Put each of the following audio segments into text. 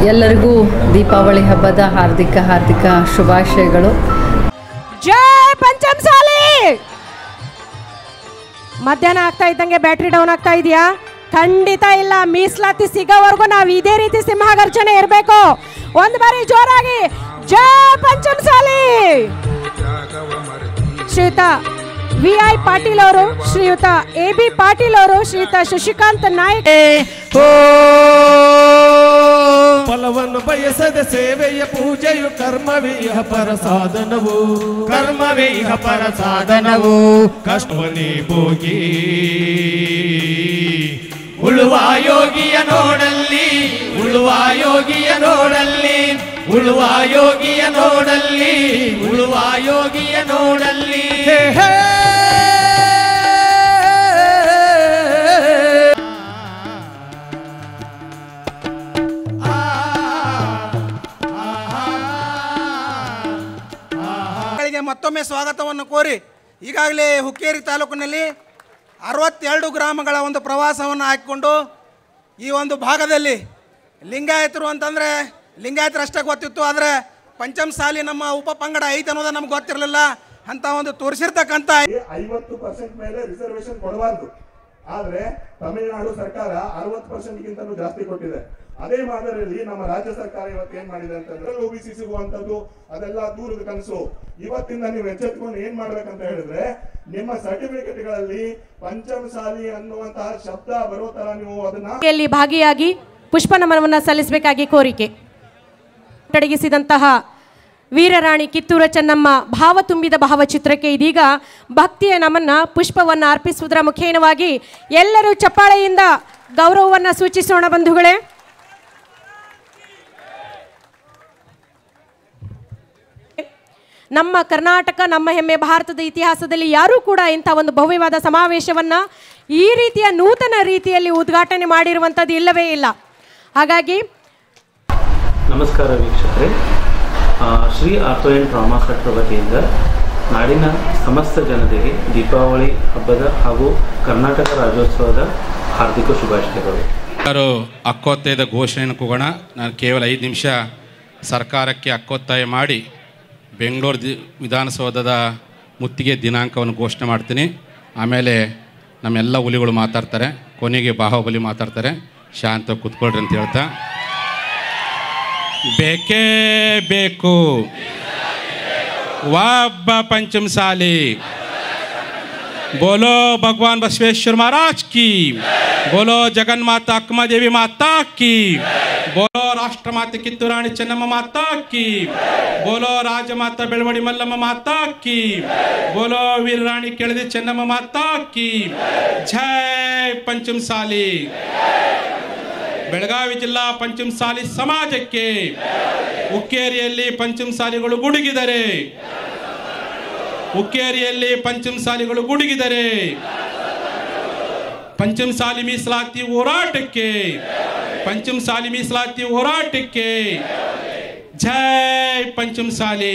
ಎಲ್ಲರಿಗೂ ದೀಪಾವಳಿ ಹಬ್ಬದ ಹಾರ್ದಿಕ ಹಾರ್ದಿಕ ಶುಭಾಶಯಗಳು ಜೈ ಪಂಚಮಸಾಲಿ ಮಧ್ಯಾಹ್ನ ಆಗ್ತಾ ಇದ್ದಂಗೆ ಬ್ಯಾಟ್ರಿ ಡೌನ್ ಆಗ್ತಾ ಇದೆಯಾ ಖಂಡಿತ ಇಲ್ಲ ಮೀಸಲಾತಿ ಸಿಗೋವರೆಗೂ ನಾವು ಇದೇ ರೀತಿ ಸಿಂಹಗರ್ಜನೆ ಇರಬೇಕು ಒಂದು ಬಾರಿ ಜೋರಾಗಿ ಜೈ ಪಂಚಮಸಾಲಿ ಶ್ರೀಯುತ ವಿ ಐ ಪಾಟೀಲ್ ಅವರು ಶ್ರೀಯುತ ಎ ಬಿ ಪಾಟೀಲ್ ಅವರು ಶ್ರೀಯುತ ಶಶಿಕಾಂತ್ ನಾಯ್ಕ್ ಫಲವನ್ನು ಬಯಸದ ಸೇವೆಯ ಪೂಜೆಯು ಕರ್ಮವೇ ಇಹ ಪರ ಸಾಧನವು ಕರ್ಮವೇ ಇಹ ಪರ ಸಾಧನವು ಕಷ್ಟವನೇ ಭೋಗಿ ಉಳುವ ಯೋಗಿಯ ನೋಡಲ್ಲಿ ಉಳುವ ಯೋಗಿಯ ನೋಡಲ್ಲಿ ಉಳುವ ಯೋಗಿಯ ನೋಡಲ್ಲಿ ಉಳುವ ಯೋಗಿಯ ನೋಡಲ್ಲಿ ಹೇ ಹೇ ಗಳಿಗೆ ಮತ್ತೊಮ್ಮೆ ಸ್ವಾಗತವನ್ನು ಕೋರಿ ಈಗಾಗಲೇ ಹುಕ್ಕೇರಿ ತಾಲೂಕಿನಲ್ಲಿ ಅರವತ್ತೆರಡು ಗ್ರಾಮಗಳ ಒಂದು ಪ್ರವಾಸವನ್ನು ಹಾಕಿಕೊಂಡು ಈ ಒಂದು ಭಾಗದಲ್ಲಿ ಲಿಂಗಾಯತರು ಅಂತಂದರೆ ಲಿಂಗಾಯತರು ಅಷ್ಟೇ ಗೊತ್ತಿತ್ತು ಆದರೆ ಪಂಚಮಸಾಲಿ ನಮ್ಮ ಉಪ ಪಂಗಡ ಐತೆ ಅನ್ನೋದು ನಮ್ಗೆ ಗೊತ್ತಿರಲಿಲ್ಲ ಅಂತ ಒಂದು ತೋರಿಸಿರ್ತಕ್ಕಂಥ ಐವತ್ತು ಪರ್ಸೆಂಟ್ ಮೇಲೆ ರಿಸರ್ವೇಶನ್ ಕೊಡಬಾರ್ದು ಆದ್ರೆ ತಮಿಳುನಾಡು ಸರ್ಕಾರ ಅರವತ್ತು ಪರ್ಸೆಂಟ್ ಗಿಂತಲೂ ಜಾಸ್ತಿ ಕೊಟ್ಟಿದೆ ಅದೇ ಮಾದರಿಯಲ್ಲಿ ನಮ್ಮ ರಾಜ್ಯ ಸರ್ಕಾರ ಇವತ್ತು ಏನ್ ಮಾಡಿದೆ ಅಂತಂದ್ರೆ ಒಬಿಸಿ ಸಿಗುವಂತದ್ದು ಅದೆಲ್ಲ ದೂರದ ಕನಸು ಇವತ್ತಿಂದ ನೀವು ಎಚ್ಚೆತ್ಕೊಂಡು ಏನ್ ಮಾಡ್ಬೇಕಂತ ಹೇಳಿದ್ರೆ ನಿಮ್ಮ ಸರ್ಟಿಫಿಕೇಟ್ ಗಳಲ್ಲಿ ಪಂಚಮಸಾಲಿ ಅನ್ನುವಂತಹ ಶಬ್ದ ಬರೋ ತರ ನೀವು ಅದನ್ನ ಯಲ್ಲಿ ಭಾಗಿಯಾಗಿ ಪುಷ್ಪ ನಮನವನ್ನು ಸಲ್ಲಿಸಬೇಕಾಗಿ ಕೋರಿಕೆ ತೊಡಗಿಸಿದಂತಹ ವೀರರಾಣಿ ಕಿತ್ತೂರ ಚೆನ್ನಮ್ಮ ಭಾವ ತುಂಬಿದ ಭಾವಚಿತ್ರಕ್ಕೆ ಇದೀಗ ಭಕ್ತಿಯ ನಮನ ಪುಷ್ಪವನ್ನು ಅರ್ಪಿಸುವುದರ ಮುಖೇನವಾಗಿ ಎಲ್ಲರೂ ಚಪ್ಪಾಳೆಯಿಂದ ಗೌರವವನ್ನು ಸೂಚಿಸೋಣ ಬಂಧುಗಳೇ ನಮ್ಮ ಕರ್ನಾಟಕ ನಮ್ಮ ಹೆಮ್ಮೆ ಭಾರತದ ಇತಿಹಾಸದಲ್ಲಿ ಯಾರೂ ಕೂಡ ಇಂಥ ಒಂದು ಭವ್ಯವಾದ ಸಮಾವೇಶವನ್ನು ಈ ರೀತಿಯ ನೂತನ ರೀತಿಯಲ್ಲಿ ಉದ್ಘಾಟನೆ ಮಾಡಿರುವಂಥದ್ದು ಇಲ್ಲವೇ ಇಲ್ಲ ಹಾಗಾಗಿ ನಮಸ್ಕಾರ ವೀಕ್ಷಕರೇ ಆ, Shri Ortho and Trauma Centre ವತಿಯಿಂದ ನಾಡಿನ ಸಮಸ್ತ ಜನತೆಗೆ ದೀಪಾವಳಿ ಹಬ್ಬದ ಹಾಗೂ ಕರ್ನಾಟಕ ರಾಜ್ಯೋತ್ಸವದ ಹಾರ್ದಿಕ ಶುಭಾಶಯಗಳು ಎಲ್ಲರೂ ಹಕ್ಕೊತ್ತಾಯದ ಘೋಷಣೆಯನ್ನು ಕೂಗೋಣ ನಾನು ಕೇವಲ ಐದು ನಿಮಿಷ ಸರ್ಕಾರಕ್ಕೆ ಹಕ್ಕೊತ್ತಾಯ ಮಾಡಿ ಬೆಂಗಳೂರು ದಿ ವಿಧಾನಸೌಧದ ಮುತ್ತಿಗೆ ದಿನಾಂಕವನ್ನು ಘೋಷಣೆ ಮಾಡ್ತೀನಿ ಆಮೇಲೆ ನಮ್ಮೆಲ್ಲ ಹುಲಿಗಳು ಮಾತಾಡ್ತಾರೆ ಕೊನೆಗೆ ಬಾಹುಬಲಿ ಮಾತಾಡ್ತಾರೆ ಶಾಂತ ಕೂತ್ಕೊಳ್ರಿ ಅಂತ ಹೇಳ್ತಾ ಬೇಕೇ ಬೇಕು ಒಬ್ಬ ಪಂಚಮಸಾಲಿ बोलो भगवान बसवेश्वर महाराज की बोलो जगन माता अक्मा देवी माता की बोलो राष्ट्र माता कित्तूराणी ಚೆನ್ನಮ್ಮ माता की बोलो राजमाता ಬೆಳವಡಿ ಮಲ್ಲಮ್ಮ ಮಾತಾ की बोलो वीर रानी ಕೆಳದಿ ಚೆನ್ನಮ್ಮ ಮಾತಾ की ಜೈ ಪಂಚಮಸಾಲಿ ಬೆಳಗಾವಿ ಜಿಲ್ಲಾ ಪಂಚಮಸಾಲಿ ಸಮಾಜಕ್ಕೆ ಉಕ್ಕೇರಿಯಲ್ಲಿ ಪಂಚಮಸಾಲಿಗಳು ಗುಡುಗಿದರೆ ಉಕ್ಕೇರಿಯಲ್ಲಿ ಪಂಚಮಸಾಲಿಗಳು ಗುಡುಗಿದರೆ ಪಂಚಮಸಾಲಿ ಮೀಸಲಾತಿ ಹೋರಾಟಕ್ಕೆ ಪಂಚಮಸಾಲಿ ಮೀಸಲಾತಿ ಹೋರಾಟಕ್ಕೆ ಜೈ ಪಂಚಮಸಾಲಿ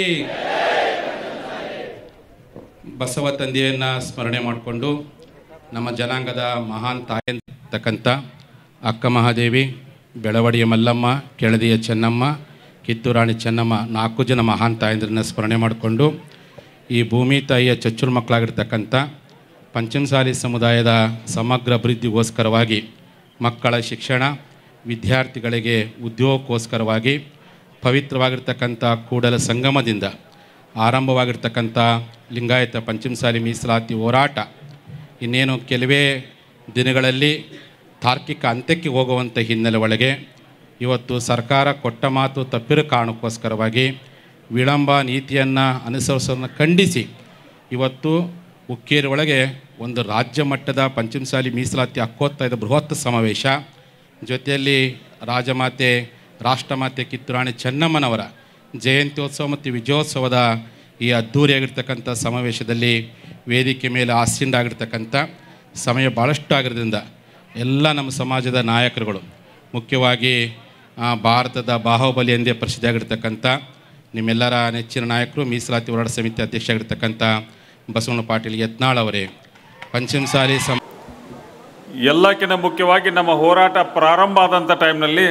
ಬಸವ ತಂದೆಯನ್ನು ಸ್ಮರಣೆ ಮಾಡಿಕೊಂಡು ನಮ್ಮ ಜನಾಂಗದ ಮಹಾನ್ ತಾಯಂತಕ್ಕಂಥ ಅಕ್ಕ ಮಹಾದೇವಿ ಬೆಳವಡಿಯ ಮಲ್ಲಮ್ಮ ಕೆಳದಿಯ ಚೆನ್ನಮ್ಮ ಕಿತ್ತೂರಾಣಿ ಚೆನ್ನಮ್ಮ ನಾಲ್ಕು ಜನ ಮಹಾನ್ ತಾಯಂದ್ರನ್ನ ಸ್ಮರಣೆ ಮಾಡಿಕೊಂಡು ಈ ಭೂಮಿ ತಾಯಿಯ ಚಚ್ಚುರು ಮಕ್ಕಳಾಗಿರ್ತಕ್ಕಂಥ ಪಂಚಮಸಾಲಿ ಸಮುದಾಯದ ಸಮಗ್ರ ಅಭಿವೃದ್ಧಿಗೋಸ್ಕರವಾಗಿ ಮಕ್ಕಳ ಶಿಕ್ಷಣ ವಿದ್ಯಾರ್ಥಿಗಳಿಗೆ ಉದ್ಯೋಗಕ್ಕೋಸ್ಕರವಾಗಿ ಪವಿತ್ರವಾಗಿರ್ತಕ್ಕಂಥ ಕೂಡಲ ಸಂಗಮದಿಂದ ಆರಂಭವಾಗಿರ್ತಕ್ಕಂಥ ಲಿಂಗಾಯತ ಪಂಚಮಸಾಲಿ ಮೀಸಲಾತಿ ಹೋರಾಟ ಇನ್ನೇನು ಕೆಲವೇ ದಿನಗಳಲ್ಲಿ ತಾರ್ಕಿಕ ಅಂತ್ಯಕ್ಕೆ ಹೋಗುವಂಥ ಹಿನ್ನೆಲೆ ಒಳಗೆ ಇವತ್ತು ಸರ್ಕಾರ ಕೊಟ್ಟ ಮಾತು ತಪ್ಪಿರೋ ಕಾರಣಕ್ಕೋಸ್ಕರವಾಗಿ ವಿಳಂಬ ನೀತಿಯನ್ನು ಅನುಸರಿಸೋದನ್ನು ಖಂಡಿಸಿ ಇವತ್ತು ಉಕ್ಕೇರಿ ಒಳಗೆ ಒಂದು ರಾಜ್ಯ ಮಟ್ಟದ ಪಂಚಮಸಾಲಿ ಮೀಸಲಾತಿ ಹಕ್ಕೋತ್ತಾಯದ ಬೃಹತ್ ಸಮಾವೇಶ ಜೊತೆಯಲ್ಲಿ ರಾಜಮಾತೆ ರಾಷ್ಟ್ರಮಾತೆ ಕಿತ್ತೂರಾಣಿ ಚೆನ್ನಮ್ಮನವರ ಜಯಂತ್ಯೋತ್ಸವ ಮತ್ತು ವಿಜಯೋತ್ಸವದ ಈ ಅದ್ಧೂರಿಯಾಗಿರ್ತಕ್ಕಂಥ ಸಮಾವೇಶದಲ್ಲಿ ವೇದಿಕೆ ಮೇಲೆ ಆಸೀನರಾಗಿರ್ತಕ್ಕಂಥ ಸಮಯ ಭಾಳಷ್ಟು ಆಗಿರೋದ್ರಿಂದ ಎಲ್ಲ ನಮ್ಮ ಸಮಾಜದ ನಾಯಕರುಗಳು ಮುಖ್ಯವಾಗಿ ಆ, ಭಾರತದ ಬಾಹುಬಲಿ ಎಂದೇ ಪ್ರಸಿದ್ಧಿಯಾಗಿರ್ತಕ್ಕಂಥ ನಿಮ್ಮೆಲ್ಲರ ನೆಚ್ಚಿನ ನಾಯಕರು ಮೀಸಲಾತಿ ಹೋರಾಟ ಸಮಿತಿ ಅಧ್ಯಕ್ಷ ಆಗಿರ್ತಕ್ಕಂಥ ಬಸವಣ್ಣ ಪಾಟೀಲ್ ಯತ್ನಾಳ್ ಅವರೇ ಪಂಚಮಸಾಲಿ ಸಮ ಎಲ್ಲಕ್ಕಿಂತ ಮುಖ್ಯವಾಗಿ ನಮ್ಮ ಹೋರಾಟ ಪ್ರಾರಂಭ ಆದಂಥ ಟೈಮ್ನಲ್ಲಿ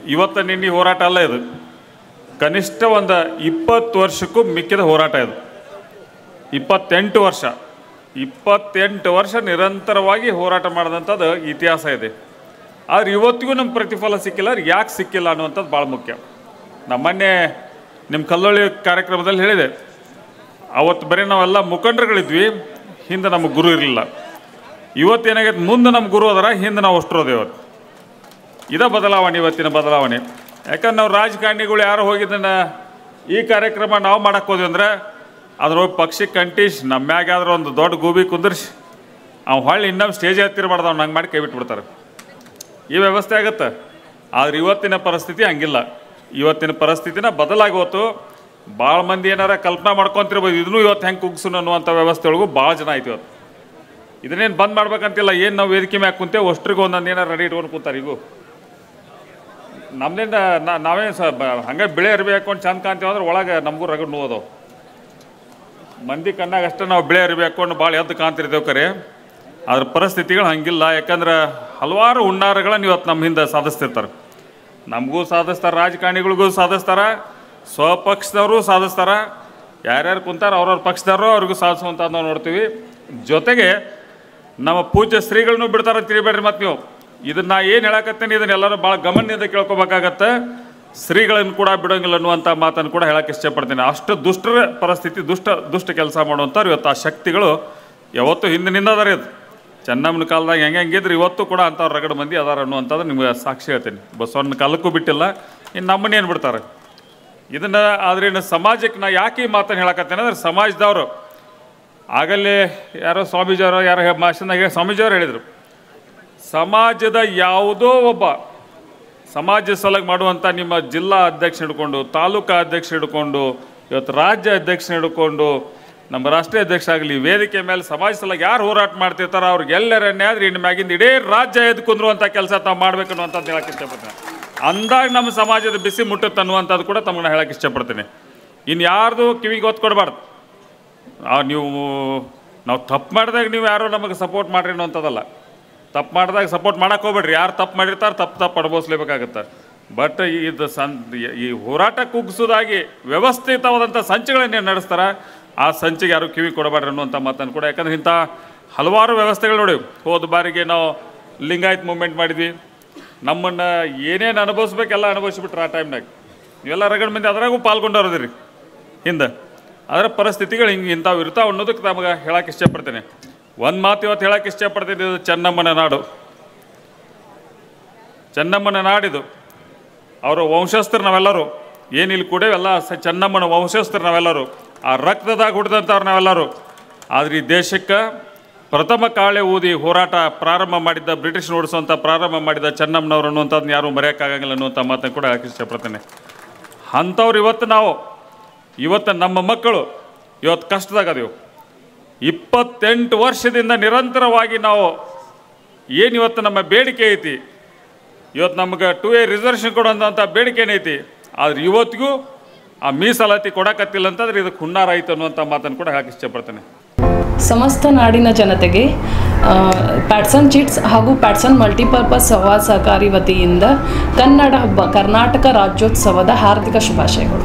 ಇವತ್ತು ನಿನ್ನೆ ಹೋರಾಟ ಅಲ್ಲ ಇದು ಕನಿಷ್ಠ ಒಂದು ಇಪ್ಪತ್ತು ವರ್ಷಕ್ಕೂ ಮಿಕ್ಕಿದ ಹೋರಾಟ ಇದು ಇಪ್ಪತ್ತೆಂಟು ವರ್ಷ ಇಪ್ಪತ್ತೆಂಟು ವರ್ಷ ನಿರಂತರವಾಗಿ ಹೋರಾಟ ಮಾಡಿದಂಥದ್ದು ಇತಿಹಾಸ ಇದೆ ಆದ್ರೆ ಇವತ್ತಿಗೂ ನಮ್ಮ ಪ್ರತಿಫಲ ಸಿಕ್ಕಿಲ್ಲ ಯಾಕೆ ಸಿಕ್ಕಿಲ್ಲ ಅನ್ನುವಂಥದ್ದು ಭಾಳ ಮುಖ್ಯ ನಮ್ಮ ಮೊನ್ನೆ ನಿಮ್ಮ ಕಲ್ಲೊಳ್ಳಿ ಕಾರ್ಯಕ್ರಮದಲ್ಲಿ ಹೇಳಿದೆ ಅವತ್ತು ಬರೀ ನಾವೆಲ್ಲ ಮುಖಂಡರುಗಳಿದ್ವಿ ಹಿಂದೆ ನಮಗೆ ಗುರು ಇರಲಿಲ್ಲ ಇವತ್ತೇನಾಗೈತೆ ಮುಂದೆ ನಮ್ಮ ಗುರು ಅದರ ಹಿಂದೆ ನಾವು ಅಷ್ಟರೋದು ಇವತ್ತು ಇದ ಬದಲಾವಣೆ ಇವತ್ತಿನ ಬದಲಾವಣೆ ಯಾಕಂದ್ರೆ ನಾವು ರಾಜಕಾರಣಿಗಳು ಯಾರು ಹೋಗಿದ್ದನ್ನ ಈ ಕಾರ್ಯಕ್ರಮ ನಾವು ಮಾಡಕ್ಕೆ ಹೋದ್ವಿ ಅಂದ್ರೆ ಅದ್ರ ಹೋಗಿ ಪಕ್ಷಕ್ಕೆ ಕಂಟೀಶ್ ನಮ್ಮ ಮ್ಯಾಗ ಯಾವ್ದಾರು ಒಂದು ದೊಡ್ಡ ಗೂಬಿ ಕುಂದರ್ಸಿ ಅವ್ನು ಹೊಳ್ಳಿ ಇನ್ನೊಮ್ಮೆ ಸ್ಟೇಜ್ ಹತ್ತಿರಬಾರ್ದು ಅವ್ನು ಹಂಗೆ ಮಾಡಿ ಕೈ ಬಿಟ್ಬಿಡ್ತಾರೆ ಈ ವ್ಯವಸ್ಥೆ ಆಗುತ್ತೆ ಆದ್ರೆ ಇವತ್ತಿನ ಪರಿಸ್ಥಿತಿ ಹಂಗಿಲ್ಲ ಇವತ್ತಿನ ಪರಿಸ್ಥಿತಿನ ಬದಲಾಗಿ ಹೋತು ಭಾಳ ಮಂದಿ ಏನಾರ ಕಲ್ಪನಾ ಮಾಡ್ಕೊಂತಿರ್ಬೋದು ಇದನ್ನು ಇವತ್ತು ಹೆಂಗೆ ಕುಗ್ಸುನು ಅನ್ನುವಂಥ ವ್ಯವಸ್ಥೆ ಒಳಗೂ ಭಾಳ ಜನ ಆಯ್ತು ಇವತ್ತು ಇದನ್ನೇನು ಬಂದ್ ಮಾಡ್ಬೇಕಂತಿಲ್ಲ ಏನು ನಾವು ವೇದಿಕೆ ಮ್ಯಾಗ ಕುಂತೇವೆ ಅಷ್ಟ್ರಿಗೆ ಒಂದೊಂದು ಏನಾರು ರೆಡಿ ಇಟ್ಕೊಂಡು ಕೂತಾರೆ ಈಗೂ ನಮ್ದೇನು ನಾವೇನು ಸ ಬ- ಹಂಗೆ ಬಿಳೆ ಅರ್ಬಿ ಹಾಕೊಂಡು ಚಂದ ಕಾಣ್ತೀವಿ ಅಂದ್ರೆ ಒಳಗೆ ನಮಗೂ ರಗಡ್ ನೋವು ಮಂದಿ ಕಣ್ಣಾಗ ಅಷ್ಟೇ ನಾವು ಬಿಳೆ ಅರ್ಬಿ ಹಾಕೊಂಡು ಭಾಳ ಎದ್ದು ಕಾಣ್ತಿರ್ತೇವೆ ಕರೆ ಅದ್ರ ಪರಿಸ್ಥಿತಿಗಳು ಹಂಗಿಲ್ಲ ಯಾಕಂದ್ರೆ ಹಲವಾರು ಹುಣ್ಣಾರಗಳನ್ನ ಇವತ್ತು ನಮ್ಮ ಹಿಂದೆ ಸಾಧಿಸ್ತಿರ್ತಾರೆ ನಮಗೂ ಸಾಧಿಸ್ತಾರೆ ರಾಜಕಾರಣಿಗಳಿಗೂ ಸಾಧಿಸ್ತಾರ ಸ್ವಪಕ್ಷದವರು ಸಾಧಿಸ್ತಾರ ಯಾರ್ಯಾರು ಕುಂತಾರ ಅವ್ರವ್ರ ಪಕ್ಷದವರು ಅವ್ರಿಗೂ ಸಾಧಿಸುವಂತ ನಾವು ನೋಡ್ತೀವಿ ಜೊತೆಗೆ ನಮ್ಮ ಪೂಜ್ಯ ಶ್ರೀಗಳನ್ನು ಬಿಡ್ತಾರ ತಿಳಿಬೇಡ್ರಿ ಮತ್ತೆ ನೀವು ಇದನ್ನ ನಾ ಏನು ಹೇಳಕತ್ತೇನೆ ಇದನ್ನ ಎಲ್ಲರೂ ಭಾಳ ಗಮನದಿಂದ ಕೇಳ್ಕೊಬೇಕಾಗತ್ತೆ ಶ್ರೀಗಳನ್ನು ಕೂಡ ಬಿಡೋಂಗಿಲ್ಲ ಅನ್ನುವಂಥ ಮಾತನ್ನು ಕೂಡ ಹೇಳಕ್ಕೆ ಇಷ್ಟಪಡ್ತೀನಿ ಅಷ್ಟು ದುಷ್ಟರ ಪರಿಸ್ಥಿತಿ ದುಷ್ಟ ದುಷ್ಟ ಕೆಲಸ ಮಾಡುವಂಥವ್ರು ಇವತ್ತು ಆ ಶಕ್ತಿಗಳು ಯಾವತ್ತು ಹಿಂದಿನಿಂದ ಅದಾರ ಇದು ಚೆನ್ನಮ್ಮನ ಕಾಲದಾಗ ಹೆಂಗೆ ಹೆಂಗಿದ್ರು ಇವತ್ತು ಕೂಡ ಅಂಥವ್ರು ರಗಡ ಮಂದಿ ಅದಾರ ಅನ್ನುವಂಥದ್ದು ನಿಮ್ಗೆ ಸಾಕ್ಷಿ ಹೇಳ್ತೀನಿ ಬಸವಣ್ಣನ ಕಾಲಕ್ಕೂ ಬಿಟ್ಟಿಲ್ಲ ಇನ್ನು ನಮ್ಮನ್ನೇನು ಬಿಡ್ತಾರೆ ಇದನ್ನ ಆದ್ರೆ ಇನ್ನು ಸಮಾಜಕ್ಕೆ ನಾ ಯಾಕೆ ಈ ಮಾತನ್ನು ಹೇಳಕತ್ತೇನೆ ಅಂದ್ರೆ ಸಮಾಜದವರು ಆಗಲೇ ಯಾರೋ ಸ್ವಾಮೀಜಿಯವರು ಯಾರೋ ಹೇ- ಭಾಷಣದಾಗ ಸ್ವಾಮೀಜಿಯವರು ಹೇಳಿದರು ಸಮಾಜದ ಯಾವುದೋ ಒಬ್ಬ ಸಮಾಜ ಸಲುವಾಗಿ ಮಾಡುವಂಥ ನಿಮ್ಮ ಜಿಲ್ಲಾ ಅಧ್ಯಕ್ಷ ಹಿಡ್ಕೊಂಡು ತಾಲೂಕಾ ಅಧ್ಯಕ್ಷ ಹಿಡ್ಕೊಂಡು ಇವತ್ತು ರಾಜ್ಯ ಅಧ್ಯಕ್ಷ ಹಿಡ್ಕೊಂಡು ನಮ್ಮ ರಾಷ್ಟ್ರೀಯ ಅಧ್ಯಕ್ಷ ಆಗಲಿ ವೇದಿಕೆ ಮೇಲೆ ಸಮಾಜ ಸಲುವಾಗಿ ಯಾರು ಹೋರಾಟ ಮಾಡ್ತಿರ್ತಾರೋ ಅವ್ರಿಗೆ ಎಲ್ಲರನ್ನೇ ಆದ್ರೆ ಇನ್ನು ಮ್ಯಾಗಿಂದ ಇಡೀ ರಾಜ್ಯ ಎದ್ದು ಕುಂದ್ರುವಂಥ ಕೆಲಸ ತಾವು ಮಾಡ್ಬೇಕು ಅನ್ನುವಂಥದ್ದು ಹೇಳಕ್ಕೆ ಇಷ್ಟಪಡ್ತೀನಿ ಅಂದಾಗ ನಮ್ಮ ಸಮಾಜದ ಬಿಸಿ ಮುಟ್ಟುತ್ತೆ ಅನ್ನುವಂಥದ್ದು ಕೂಡ ತಮ್ಮನ್ನ ಹೇಳಕ್ಕೆ ಇಷ್ಟಪಡ್ತೀನಿ ಇನ್ನು ಯಾರ್ದು ಕಿವಿಗೆ ಒತ್ತು ಕೊಡಬಾರ್ದು ಆ ನೀವು ನಾವು ತಪ್ಪು ಮಾಡಿದಾಗ ನೀವು ಯಾರೋ ನಮಗೆ ಸಪೋರ್ಟ್ ಮಾಡ್ರಿ ಅನ್ನೋಂಥದ್ದಲ್ಲ ತಪ್ಪು ಮಾಡಿದಾಗ ಸಪೋರ್ಟ್ ಮಾಡಕ್ಕೆ ಹೋಗ್ಬೇಡ್ರಿ ಯಾರು ತಪ್ಪು ಮಾಡಿರ್ತಾರೆ ತಪ್ಪು ತಪ್ಪು ಅನುಭವಿಸ್ಲೇಬೇಕಾಗತ್ತೆ ಬಟ್ ಇದು ಸಂ ಈ ಹೋರಾಟ ಕುಗ್ಸೋದಾಗಿ ವ್ಯವಸ್ಥಿತವಾದಂಥ ಸಂಚುಗಳನ್ನೇನು ನಡೆಸ್ತಾರ ಆ ಸಂಚಿಗೆ ಯಾರು ಕಿವಿ ಕೊಡಬೇಡ್ರಿ ಅನ್ನುವಂಥ ಮಾತನ್ನು ಕೂಡ ಯಾಕಂದ್ರೆ ಇಂಥ ಹಲವಾರು ವ್ಯವಸ್ಥೆಗಳು ನೋಡಿ ಹೋದ ಬಾರಿಗೆ ನಾವು ಲಿಂಗಾಯತ್ ಮೂವ್ಮೆಂಟ್ ಮಾಡಿದ್ವಿ ನಮ್ಮನ್ನು ಏನೇನು ಅನುಭವಿಸ್ಬೇಕೆಲ್ಲ ಅನುಭವಿಸ್ಬಿಟ್ರು ಆ ಟೈಮ್ನಾಗ ನೀವೆಲ್ಲ ರಗಡ್ ಮಂದಿ ಅದ್ರಾಗೂ ಪಾಲ್ಗೊಂಡವ್ರದಿರಿ ಹಿಂದೆ ಅದರ ಪರಿಸ್ಥಿತಿಗಳು ಹಿಂಗೆ ಇಂಥವು ಇರ್ತಾವೆ ಅನ್ನೋದಕ್ಕೆ ನಮಗೆ ಹೇಳಕ್ಕೆ ಇಷ್ಟಪಡ್ತೇನೆ ಒಂದು ಮಾತು ಇವತ್ತು ಹೇಳಕ್ಕೆ ಇಷ್ಟಪಡ್ತೀನಿ ಇದು ಚೆನ್ನಮ್ಮನ ನಾಡು ಚೆನ್ನಮ್ಮನ ನಾಡಿದು ಅವರ ವಂಶಸ್ಥರು ನಾವೆಲ್ಲರೂ ಏನಿಲ್ಲಿ ಕೂಡ ಎಲ್ಲ ಸ ಚೆನ್ನಮ್ಮನ ವಂಶಸ್ಥರು ನಾವೆಲ್ಲರೂ ಆ ರಕ್ತದಾಗ ಹುಟ್ಟಿದಂಥವ್ರು ನಾವೆಲ್ಲರೂ ಆದ್ರೆ ಈ ದೇಶಕ್ಕೆ ಪ್ರಥಮ ಕಾಳೆ ಊದಿ ಹೋರಾಟ ಪ್ರಾರಂಭ ಮಾಡಿದ್ದ ಬ್ರಿಟಿಷ್ ಓಡಿಸುವಂಥ ಪ್ರಾರಂಭ ಮಾಡಿದ ಚೆನ್ನಮ್ಮನವರು ಅನ್ನುವಂಥದ್ದನ್ನ ಯಾರೂ ಮರೆಯೋಕ್ಕಾಗಂಗಿಲ್ಲ ಅನ್ನುವಂಥ ಮಾತನ್ನು ಕೂಡ ಹೇಳಕ್ಕೆ ಇಷ್ಟಪಡ್ತೇನೆ ಅಂಥವ್ರು ಇವತ್ತು ನಾವು ಇವತ್ತು ನಮ್ಮ ಮಕ್ಕಳು ಇವತ್ತು ಕಷ್ಟದಾಗ ಅದೀವಿ ಇಪ್ಪತ್ತೆಂಟು ವರ್ಷದಿಂದ ನಿರಂತರವಾಗಿ ನಾವು ಏನು ಇವತ್ತು ನಮ್ಮ ಬೇಡಿಕೆ ಐತಿ ಇವತ್ತು ನಮ್ಗೆ ಟು ಎ ರಿಸರ್ವೇಷನ್ ಕೊಡುವಂಥ ಬೇಡಿಕೆ ಏನೈತಿ ಆದ್ರೆ ಇವತ್ತಿಗೂ ಆ ಮೀಸಲಾತಿ ಕೊಡಕತ್ತಿಲ್ಲ ಅಂತಂದ್ರೆ ಇದಕ್ಕೆ ಹುನ್ನಾರ ಆಯ್ತು ಅನ್ನುವಂಥ ಮಾತನ್ನು ಕೂಡ ಹೇಳಕ್ಕೆ ಇಷ್ಟಪಡ್ತೇನೆ ಸಮಸ್ತ ನಾಡಿನ ಜನತೆಗೆ ಆ, ಪ್ಯಾಟ್ಸನ್ ಚಿಟ್ಸ್ ಹಾಗೂ ಪ್ಯಾಟ್ಸನ್ ಮಲ್ಟಿಪರ್ಪಸ್ ಸಂವಾದ ಸಹಕಾರಿ ವತಿಯಿಂದ ಕನ್ನಡ ಹಬ್ಬ ಕರ್ನಾಟಕ ರಾಜ್ಯೋತ್ಸವದ ಹಾರ್ದಿಕ ಶುಭಾಶಯಗಳು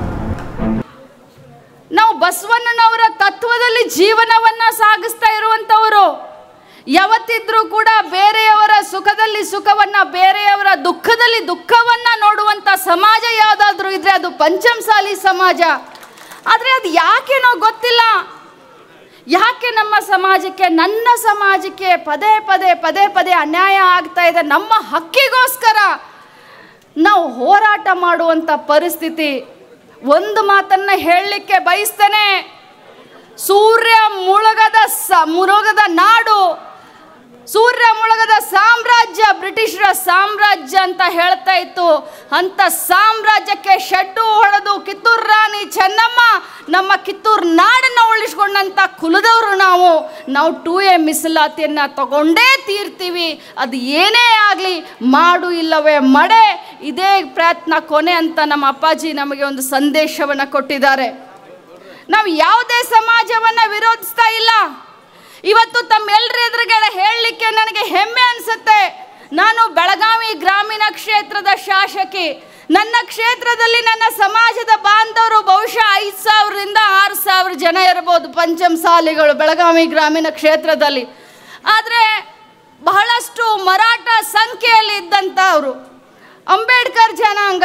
ನಾವು ಬಸವಣ್ಣನವರ ತತ್ವದಲ್ಲಿ ಜೀವನವನ್ನ ಸಾಗಿಸ್ತಾ ಇರುವಂತವರು ಯಾವತ್ತಿದ್ರೂ ಕೂಡ ಬೇರೆಯವರ ಸುಖದಲ್ಲಿ ಸುಖವನ್ನ ಬೇರೆಯವರ ದುಃಖದಲ್ಲಿ ದುಃಖವನ್ನ ನೋಡುವಂತ ಸಮಾಜ ಯಾವ್ದಾದ್ರು ಇದ್ರೆ ಅದು ಪಂಚಮಸಾಲಿ ಸಮಾಜ ಆದ್ರೆ ಅದು ಯಾಕೇನೋ ಗೊತ್ತಿಲ್ಲ ಯಾಕೆ ನಮ್ಮ ಸಮಾಜಕ್ಕೆ ನನ್ನ ಸಮಾಜಕ್ಕೆ ಪದೇ ಪದೇ ಪದೇ ಪದೇ ಅನ್ಯಾಯ ಆಗ್ತಾ ಇದೆ ನಮ್ಮ ಹಕ್ಕಿಗೋಸ್ಕರ ನಾವು ಹೋರಾಟ ಮಾಡುವಂಥ ಪರಿಸ್ಥಿತಿ ಒಂದು ಮಾತನ್ನ ಹೇಳಲಿಕ್ಕೆ ಬಯಸ್ತೇನೆ ಸೂರ್ಯ ಮುಳುಗದ ಸ ಮುಳುಗದ ನಾಡು ಸೂರ್ಯ ಮುಳುಗದ ಸಾಮ್ರಾಜ್ಯ ಬ್ರಿಟಿಷರ ಸಾಮ್ರಾಜ್ಯ ಅಂತ ಹೇಳ್ತಾ ಇತ್ತು ಅಂತ ಸಾಮ್ರಾಜ್ಯಕ್ಕೆ ಶೆಡ್ಡು ಹೊಡೆದು ಕಿತ್ತೂರು ರಾಣಿ ಚೆನ್ನಮ್ಮ ನಮ್ಮ ಕಿತ್ತೂರು ನಾಡನ್ನು ಉಳಿಸ್ಕೊಂಡಂಥ ಕುಲದವರು ನಾವು ನಾವು ಟೂ ಎ ಮೀಸಲಾತಿಯನ್ನು ತಗೊಂಡೇ ತೀರ್ತೀವಿ ಅದು ಏನೇ ಆಗಲಿ ಮಾಡು ಇಲ್ಲವೇ ಮಡೆ ಇದೇ ಪ್ರಯತ್ನ ಕೊನೆ ಅಂತ ನಮ್ಮ ಅಪ್ಪಾಜಿ ನಮಗೆ ಒಂದು ಸಂದೇಶವನ್ನು ಕೊಟ್ಟಿದ್ದಾರೆ ನಾವು ಯಾವುದೇ ಸಮಾಜವನ್ನು ವಿರೋಧಿಸ್ತಾ ಇಲ್ಲ ಇವತ್ತು ತಮ್ಮೆಲ್ಲರ ಎದುರುಗಡೆ ಹೇಳಲಿಕ್ಕೆ ನನಗೆ ಹೆಮ್ಮೆ ಅನಿಸುತ್ತೆ ನಾನು ಬೆಳಗಾವಿ ಗ್ರಾಮೀಣ ಕ್ಷೇತ್ರದ ಶಾಸಕಿ ನನ್ನ ಕ್ಷೇತ್ರದಲ್ಲಿ ನನ್ನ ಸಮಾಜದ ಬಾಂಧವರು ಬಹುಶಃ ಐದು ಸಾವಿರದಿಂದ ಆರು ಸಾವಿರ ಜನ ಇರಬಹುದು ಪಂಚಮಸಾಲಿಗಳು ಬೆಳಗಾವಿ ಗ್ರಾಮೀಣ ಕ್ಷೇತ್ರದಲ್ಲಿ ಆದರೆ ಬಹಳಷ್ಟು ಮರಾಠ ಸಂಖ್ಯೆಯಲ್ಲಿ ಇದ್ದಂಥವ್ರು ಅಂಬೇಡ್ಕರ್ ಜನಾಂಗ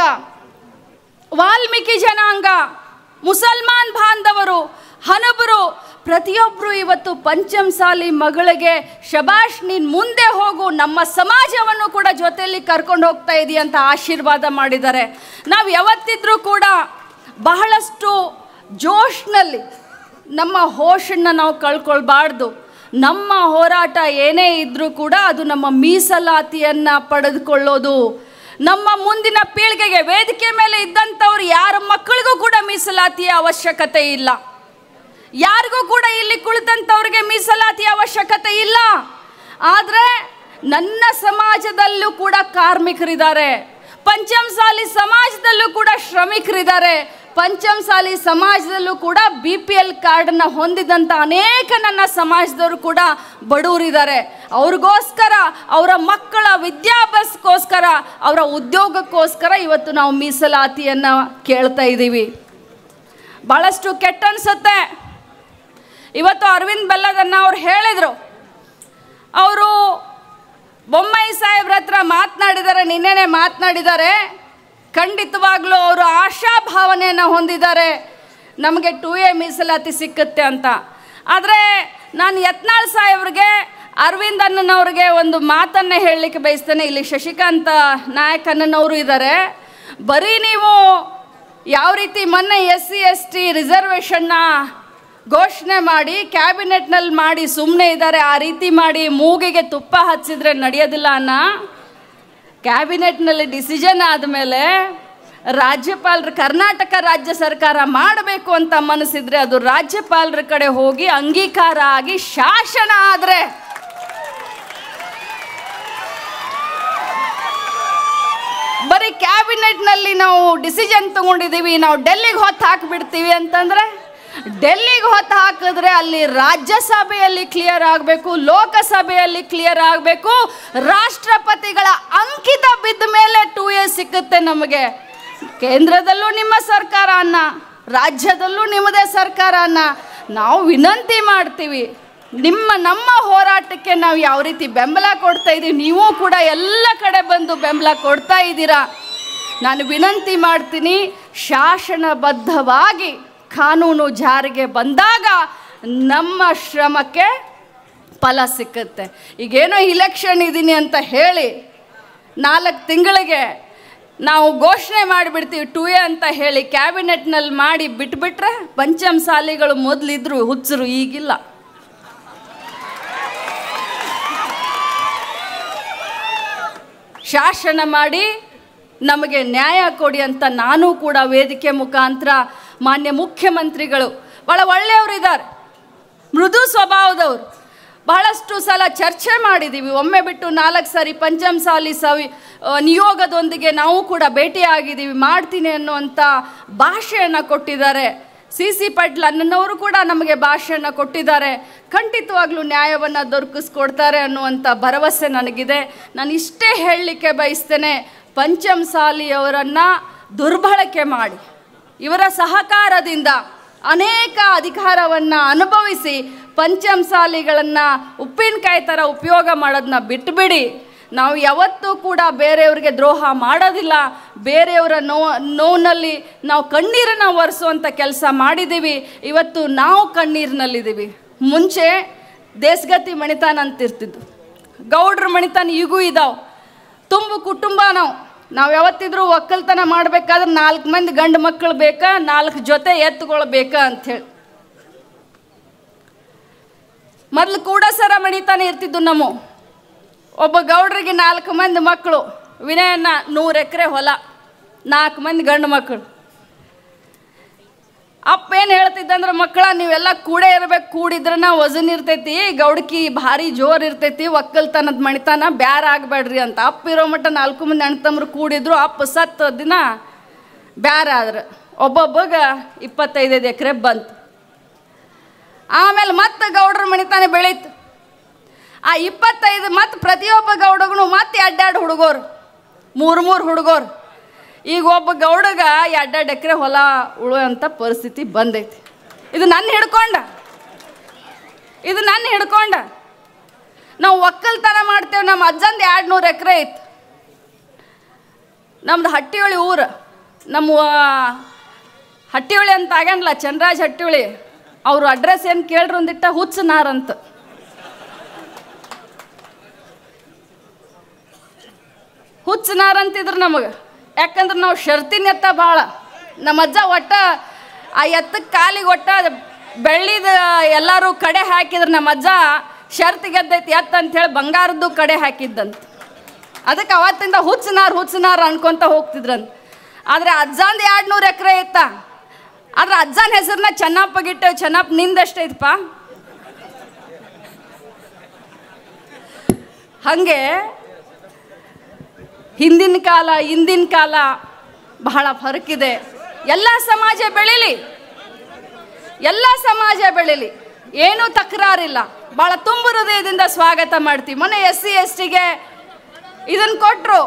ವಾಲ್ಮೀಕಿ ಜನಾಂಗ ಮುಸಲ್ಮಾನ್ ಬಾಂಧವರು ಹನಬರು ಪ್ರತಿಯೊಬ್ಬರು ಇವತ್ತು ಪಂಚಮಸಾಲಿ ಮಗಳಿಗೆ ಶಬಾಷ್ ನೀನು ಮುಂದೆ ಹೋಗು ನಮ್ಮ ಸಮಾಜವನ್ನು ಕೂಡ ಜೊತೆಯಲ್ಲಿ ಕರ್ಕೊಂಡು ಹೋಗ್ತಾ ಇದೀಯ ಅಂತ ಆಶೀರ್ವಾದ ಮಾಡಿದ್ದಾರೆ ನಾವು ಯಾವತ್ತಿದ್ರೂ ಕೂಡ ಬಹಳಷ್ಟು ಜೋಶ್ನಲ್ಲಿ ನಮ್ಮ ಹೋಶನ್ನು ನಾವು ಕಳ್ಕೊಳ್ಬಾರ್ದು ನಮ್ಮ ಹೋರಾಟ ಏನೇ ಇದ್ರೂ ಕೂಡ ಅದು ನಮ್ಮ ಮೀಸಲಾತಿಯನ್ನು ಪಡೆದುಕೊಳ್ಳೋದು ನಮ್ಮ ಮುಂದಿನ ಪೀಳಿಗೆಗೆ ವೇದಿಕೆ ಮೇಲೆ ಇದ್ದಂಥವ್ರು ಯಾರ ಮಕ್ಕಳಿಗೂ ಕೂಡ ಮೀಸಲಾತಿಯ ಅವಶ್ಯಕತೆ ಇಲ್ಲ ಯಾರಿಗೂ ಕೂಡ ಇಲ್ಲಿ ಕುಳಿತಂಥವ್ರಿಗೆ ಮೀಸಲಾತಿಯ ಅವಶ್ಯಕತೆ ಇಲ್ಲ ಆದರೆ ನನ್ನ ಸಮಾಜದಲ್ಲೂ ಕೂಡ ಕಾರ್ಮಿಕರಿದ್ದಾರೆ ಪಂಚಮಸಾಲಿ ಸಮಾಜದಲ್ಲೂ ಕೂಡ ಶ್ರಮಿಕರಿದ್ದಾರೆ ಪಂಚಮಸಾಲಿ ಸಮಾಜದಲ್ಲೂ ಕೂಡ ಬಿ ಪಿ ಎಲ್ ಕಾರ್ಡನ್ನು ಹೊಂದಿದಂಥ ಅನೇಕ ನನ್ನ ಸಮಾಜದವರು ಕೂಡ ಬಡವರಿದ್ದಾರೆ ಅವ್ರಿಗೋಸ್ಕರ ಅವರ ಮಕ್ಕಳ ವಿದ್ಯಾಭ್ಯಾಸಕ್ಕೋಸ್ಕರ ಅವರ ಉದ್ಯೋಗಕ್ಕೋಸ್ಕರ ಇವತ್ತು ನಾವು ಮೀಸಲಾತಿಯನ್ನು ಕೇಳ್ತಾ ಇದ್ದೀವಿ ಭಾಳಷ್ಟು ಕೆಟ್ಟ ಅನ್ಸುತ್ತೆ ಇವತ್ತು ಅರವಿಂದ್ ಬೆಲ್ಲದನ್ನ ಅವ್ರು ಹೇಳಿದರು ಅವರು ಬೊಮ್ಮಾಯಿ ಸಾಹೇಬ್ರ ಹತ್ರ ಮಾತನಾಡಿದ್ದಾರೆ ನಿನ್ನೆನೆ ಮಾತನಾಡಿದ್ದಾರೆ ಖಂಡಿತವಾಗ್ಲೂ ಅವರು ಆಶಾಭಾವನೆಯನ್ನು ಹೊಂದಿದ್ದಾರೆ ನಮಗೆ ಟೂ ಎ ಮೀಸಲಾತಿ ಸಿಕ್ಕುತ್ತೆ ಅಂತ ಆದರೆ ನಾನು ಯತ್ನಾಳ್ ಸಾಹೇಬ್ರಿಗೆ ಅರವಿಂದ್ ಅಣ್ಣನವ್ರಿಗೆ ಒಂದು ಮಾತನ್ನು ಹೇಳಲಿಕ್ಕೆ ಬಯಸ್ತೇನೆ ಇಲ್ಲಿ ಶಶಿಕಾಂತ ನಾಯಕ್ ಅಣ್ಣನವರು ಇದ್ದಾರೆ ಬರೀ ನೀವು ಯಾವ ರೀತಿ ಮೊನ್ನೆ ಎಸ್ ಸಿ ಎಸ್ ಟಿ ರಿಸರ್ವೇಷನ್ನ ಘೋಷಣೆ ಮಾಡಿ ಕ್ಯಾಬಿನೆಟ್ನಲ್ಲಿ ಮಾಡಿ ಸುಮ್ಮನೆ ಇದ್ದಾರೆ ಆ ರೀತಿ ಮಾಡಿ ಮೂಗಿಗೆ ತುಪ್ಪ ಹಚ್ಚಿದ್ರೆ ನಡೆಯೋದಿಲ್ಲ ಅನ್ನ ಕ್ಯಾಬಿನೆಟ್ನಲ್ಲಿ ಡಿಸಿಷನ್ ಆದಮೇಲೆ ರಾಜ್ಯಪಾಲರು ಕರ್ನಾಟಕ ರಾಜ್ಯ ಸರ್ಕಾರ ಮಾಡಬೇಕು ಅಂತ ಮನಸ್ಸಿದ್ರೆ ಅದು ರಾಜ್ಯಪಾಲರ ಕಡೆ ಹೋಗಿ ಅಂಗೀಕಾರ ಆಗಿ ಶಾಸನ ಆದರೆ ಬರೀ ಕ್ಯಾಬಿನೆಟ್ನಲ್ಲಿ ನಾವು ಡಿಸಿಷನ್ ತಗೊಂಡಿದ್ದೀವಿ ನಾವು ಡೆಲ್ಲಿಗೆ ಹೊತ್ತು ಹಾಕಿಬಿಡ್ತೀವಿ ಅಂತಂದರೆ ಡೆಲ್ಲಿಗೆ ಹೊತ್ತು ಹಾಕಿದ್ರೆ ಅಲ್ಲಿ ರಾಜ್ಯಸಭೆಯಲ್ಲಿ ಕ್ಲಿಯರ್ ಆಗಬೇಕು ಲೋಕಸಭೆಯಲ್ಲಿ ಕ್ಲಿಯರ್ ಆಗಬೇಕು ರಾಷ್ಟ್ರಪತಿಗಳ ಅಂಕಿತ ಬಿದ್ದ ಮೇಲೆ ಟೂ ಇಯರ್ಸ್ ಸಿಕ್ಕುತ್ತೆ ನಮಗೆ ಕೇಂದ್ರದಲ್ಲೂ ನಿಮ್ಮ ಸರ್ಕಾರ ಅನ್ನ ರಾಜ್ಯದಲ್ಲೂ ನಿಮ್ಮದೇ ಸರ್ಕಾರ ಅನ್ನ ನಾವು ವಿನಂತಿ ಮಾಡ್ತೀವಿ ನಿಮ್ಮ ನಮ್ಮ ಹೋರಾಟಕ್ಕೆ ನಾವು ಯಾವ ರೀತಿ ಬೆಂಬಲ ಕೊಡ್ತಾ ಇದ್ದೀವಿ ನೀವು ಕೂಡ ಎಲ್ಲ ಕಡೆ ಬಂದು ಬೆಂಬಲ ಕೊಡ್ತಾ ಇದ್ದೀರಾ ನಾನು ವಿನಂತಿ ಮಾಡ್ತೀನಿ ಶಾಸನಬದ್ಧವಾಗಿ ಕಾನೂನು ಜಾರಿಗೆ ಬಂದಾಗ ನಮ್ಮ ಶ್ರಮಕ್ಕೆ ಫಲ ಸಿಕ್ಕುತ್ತೆ ಈಗೇನೋ ಇಲೆಕ್ಷನ್ ಇದ್ದೀನಿ ಅಂತ ಹೇಳಿ ನಾಲ್ಕು ತಿಂಗಳಿಗೆ ನಾವು ಘೋಷಣೆ ಮಾಡಿಬಿಡ್ತೀವಿ ಟೂ ಎ ಅಂತ ಹೇಳಿ ಕ್ಯಾಬಿನೆಟ್ನಲ್ಲಿ ಮಾಡಿ ಬಿಟ್ಬಿಟ್ರೆ ಪಂಚಮಸಾಲಿಗಳು ಮೊದಲಿದ್ರು ಹುಚ್ಚರು ಈಗಿಲ್ಲ ಶಾಸನ ಮಾಡಿ ನಮಗೆ ನ್ಯಾಯ ಕೊಡಿ ಅಂತ ನಾನು ಕೂಡ ವೇದಿಕೆ ಮುಖಾಂತರ ಮಾನ್ಯ ಮುಖ್ಯಮಂತ್ರಿಗಳು ಭಾಳ ಒಳ್ಳೆಯವರಿದ್ದಾರೆ ಮೃದು ಸ್ವಭಾವದವರು ಬಹಳಷ್ಟು ಸಲ ಚರ್ಚೆ ಮಾಡಿದ್ದೀವಿ ಒಮ್ಮೆ ಬಿಟ್ಟು ನಾಲ್ಕು ಸಾರಿ ಪಂಚಮಸಾಲಿ ಸವಿ ಆ, ನಿಯೋಗದೊಂದಿಗೆ ನಾವು ಕೂಡ ಭೇಟಿಯಾಗಿದ್ದೀವಿ ಮಾಡ್ತೀನಿ ಅನ್ನುವಂಥ ಭಾಷೆಯನ್ನು ಕೊಟ್ಟಿದ್ದಾರೆ ಸಿ ಸಿ ಪಾಟೀಲ್ ಅಣ್ಣನವರು ಕೂಡ ನಮಗೆ ಭಾಷೆಯನ್ನು ಕೊಟ್ಟಿದ್ದಾರೆ ಖಂಡಿತವಾಗ್ಲೂ ನ್ಯಾಯವನ್ನು ದೊರಕಿಸ್ಕೊಡ್ತಾರೆ ಅನ್ನುವಂಥ ಭರವಸೆ ನನಗಿದೆ ನಾನು ಇಷ್ಟೇ ಹೇಳಲಿಕ್ಕೆ ಬಯಸ್ತೇನೆ ಪಂಚಮಸಾಲಿಯವರನ್ನು ದುರ್ಬಳಕೆ ಮಾಡಿ ಇವರ ಸಹಕಾರದಿಂದ ಅನೇಕ ಅಧಿಕಾರವನ್ನು ಅನುಭವಿಸಿ ಪಂಚಮಸಾಲಿಗಳನ್ನು ಉಪ್ಪಿನಕಾಯಿ ಥರ ಉಪಯೋಗ ಮಾಡೋದನ್ನ ಬಿಟ್ಟುಬಿಡಿ ನಾವು ಯಾವತ್ತೂ ಕೂಡ ಬೇರೆಯವ್ರಿಗೆ ದ್ರೋಹ ಮಾಡೋದಿಲ್ಲ ಬೇರೆಯವರ ನೋ ನೋವಿನಲ್ಲಿ ನಾವು ಕಣ್ಣೀರನ್ನು ಒರೆಸುವಂಥ ಕೆಲಸ ಮಾಡಿದ್ದೀವಿ ಇವತ್ತು ನಾವು ಕಣ್ಣೀರಿನಲ್ಲಿದ್ದೀವಿ ಮುಂಚೆ ದೇಶಗತಿ ಮಣಿತಾನ ಅಂತಿರ್ತಿದ್ದು ಗೌಡ್ರ ಮಣಿತಾನ ಈಗೂ ಇದಾವೆ ತುಂಬು ಕುಟುಂಬ ನಾವು ನಾವು ಯಾವತ್ತಿದ್ರೂ ಒಕ್ಕಲ್ತನ ಮಾಡಬೇಕಾದ್ರೆ ನಾಲ್ಕು ಮಂದಿ ಗಂಡು ಮಕ್ಕಳು ಬೇಕಾ ನಾಲ್ಕು ಜೊತೆ ಎತ್ತುಗಳು ಬೇಕಾ ಅಂಥೇಳಿ ಮೊದಲು ಕೂಡಸರ ಮಣಿತಾನೆ ಇರ್ತಿದ್ದು ನಮ್ಮ ಒಬ್ಬ ಗೌಡ್ರಿಗೆ ನಾಲ್ಕು ಮಂದಿ ಮಕ್ಕಳು ವಿನಯನ ನೂರು ಎಕರೆ ಹೊಲ ನಾಲ್ಕು ಮಂದಿ ಗಂಡು ಮಕ್ಕಳು ಅಪ್ಪ ಏನು ಹೇಳ್ತಿದ್ದಂದ್ರೆ ಮಕ್ಕಳ ನೀವೆಲ್ಲ ಕೂಡೇ ಇರ್ಬೇಕು ಕೂಡಿದ್ರನ ವಜನ್ ಇರ್ತೈತಿ ಗೌಡ್ಕಿ ಭಾರಿ ಜೋರ್ ಇರ್ತೈತಿ ಒಕ್ಕಲ್ತನದ ಮಣಿತನ ಬ್ಯಾರ ಆಗಬೇಡ್ರಿ ಅಂತ ಅಪ್ಪ ಇರೋ ಮಟ್ಟ ನಾಲ್ಕು ಮಂದಿ ಅಣ್ತಮ್ರು ಕೂಡಿದ್ರು ಅಪ್ಪ ಸತ್ತ ದಿನ ಬ್ಯಾರ ಆದ್ರೆ ಒಬ್ಬೊಬ್ಬಗ ಇಪ್ಪತ್ತೈದೈದು ಎಕರೆ ಬಂತು ಆಮೇಲೆ ಮತ್ತೆ ಗೌಡ್ರ ಮಣಿತಾನೆ ಬೆಳೀತು ಆ ಇಪ್ಪತ್ತೈದು ಮತ್ತು ಪ್ರತಿಯೊಬ್ಬ ಗೌಡಗನು ಮತ್ತೆ ಎರಡೆರಡು ಹುಡುಗರು ಮೂರು ಮೂರು ಹುಡುಗರು ಈಗ ಒಬ್ಬ ಗೌಡಗ ಎರಡೆರಡು ಎಕರೆ ಹೊಲ ಉಳುವಂಥ ಪರಿಸ್ಥಿತಿ ಬಂದೈತಿ ಇದು ನನ್ನ ಹಿಡ್ಕೊಂಡ ಇದು ನನ್ನ ಹಿಡ್ಕೊಂಡ ನಾವು ಒಕ್ಕಲ್ತನ ಮಾಡ್ತೇವೆ ನಮ್ಮ ಅಜ್ಜಂದು ಎರಡು ನೂರು ಎಕರೆ ಐತಿ ನಮ್ದು ಹಟ್ಟಿಹೊಳಿ ಊರು ನಮ್ಮ ಆ, ಹಟ್ಟಿಹೊಳಿ ಅಂತ ಆಗ್ಯಾನಲ್ಲ ಚಂದ್ರಾಜ್ ಹಟ್ಟಿಹೊಳಿ ಅವ್ರ ಅಡ್ರೆಸ್ ಏನು ಕೇಳ್ರಿ ಒಂದಿಟ್ಟ ಹುಚ್ಚನಾರ್ ಅಂತ ಹುಚ್ಚನಾರ್ ಅಂತಿದ್ರು ನಮಗೆ ಯಾಕಂದ್ರೆ ನಾವು ಶರ್ತಿನ ಎತ್ತ ಭಾಳ ನಮ್ಮ ಅಜ್ಜ ಒಟ್ಟ ಆ ಎತ್ತಕ್ಕೆ ಕಾಲಿಗೆ ಒಟ್ಟ ಬೆಳ್ಳಿದ ಎಲ್ಲರೂ ಕಡೆ ಹಾಕಿದ್ರು ನಮ್ಮ ಅಜ್ಜ ಶರ್ತ್ ಗೆದ್ದೈತಿ ಎತ್ತ ಅಂತೇಳಿ ಬಂಗಾರದ್ದು ಕಡೆ ಹಾಕಿದ್ದಂತ ಅದಕ್ಕೆ ಅವತ್ತಿಂದ ಹುಚ್ಚನಾರ್ ಹುಚ್ಚನಾರ್ ಅನ್ಕೊಂತ ಹೋಗ್ತಿದ್ರಂತ ಆದರೆ ಅಜ್ಜಂದು ಎರಡು ನೂರು ಎಕರೆ ಇತ್ತ ಆದ್ರೆ ಅಜ್ಜನ ಹೆಸರನ್ನ ಚೆನ್ನಪ್ಪಗಿಟ್ಟೆವು ಚೆನ್ನಪ್ಪ ನಿಂದೆಷ್ಟೈತಪ್ಪ ಹಾಗೆ ಹಿಂದಿನ ಕಾಲ ಇಂದಿನ ಕಾಲ ಬಹಳ ಫರಕಿದೆ ಎಲ್ಲ ಸಮಾಜ ಬೆಳೀಲಿ ಎಲ್ಲ ಸಮಾಜ ಬೆಳೀಲಿ ಏನೂ ತಕರಾರಿಲ್ಲ ಭಾಳ ತುಂಬು ಹೃದಯದಿಂದ ಸ್ವಾಗತ ಮಾಡ್ತೀವಿ ಮೊನ್ನೆ ಎಸ್ ಸಿ ಎಸ್ ಟಿಗೆ ಇದನ್ನು ಕೊಟ್ಟರು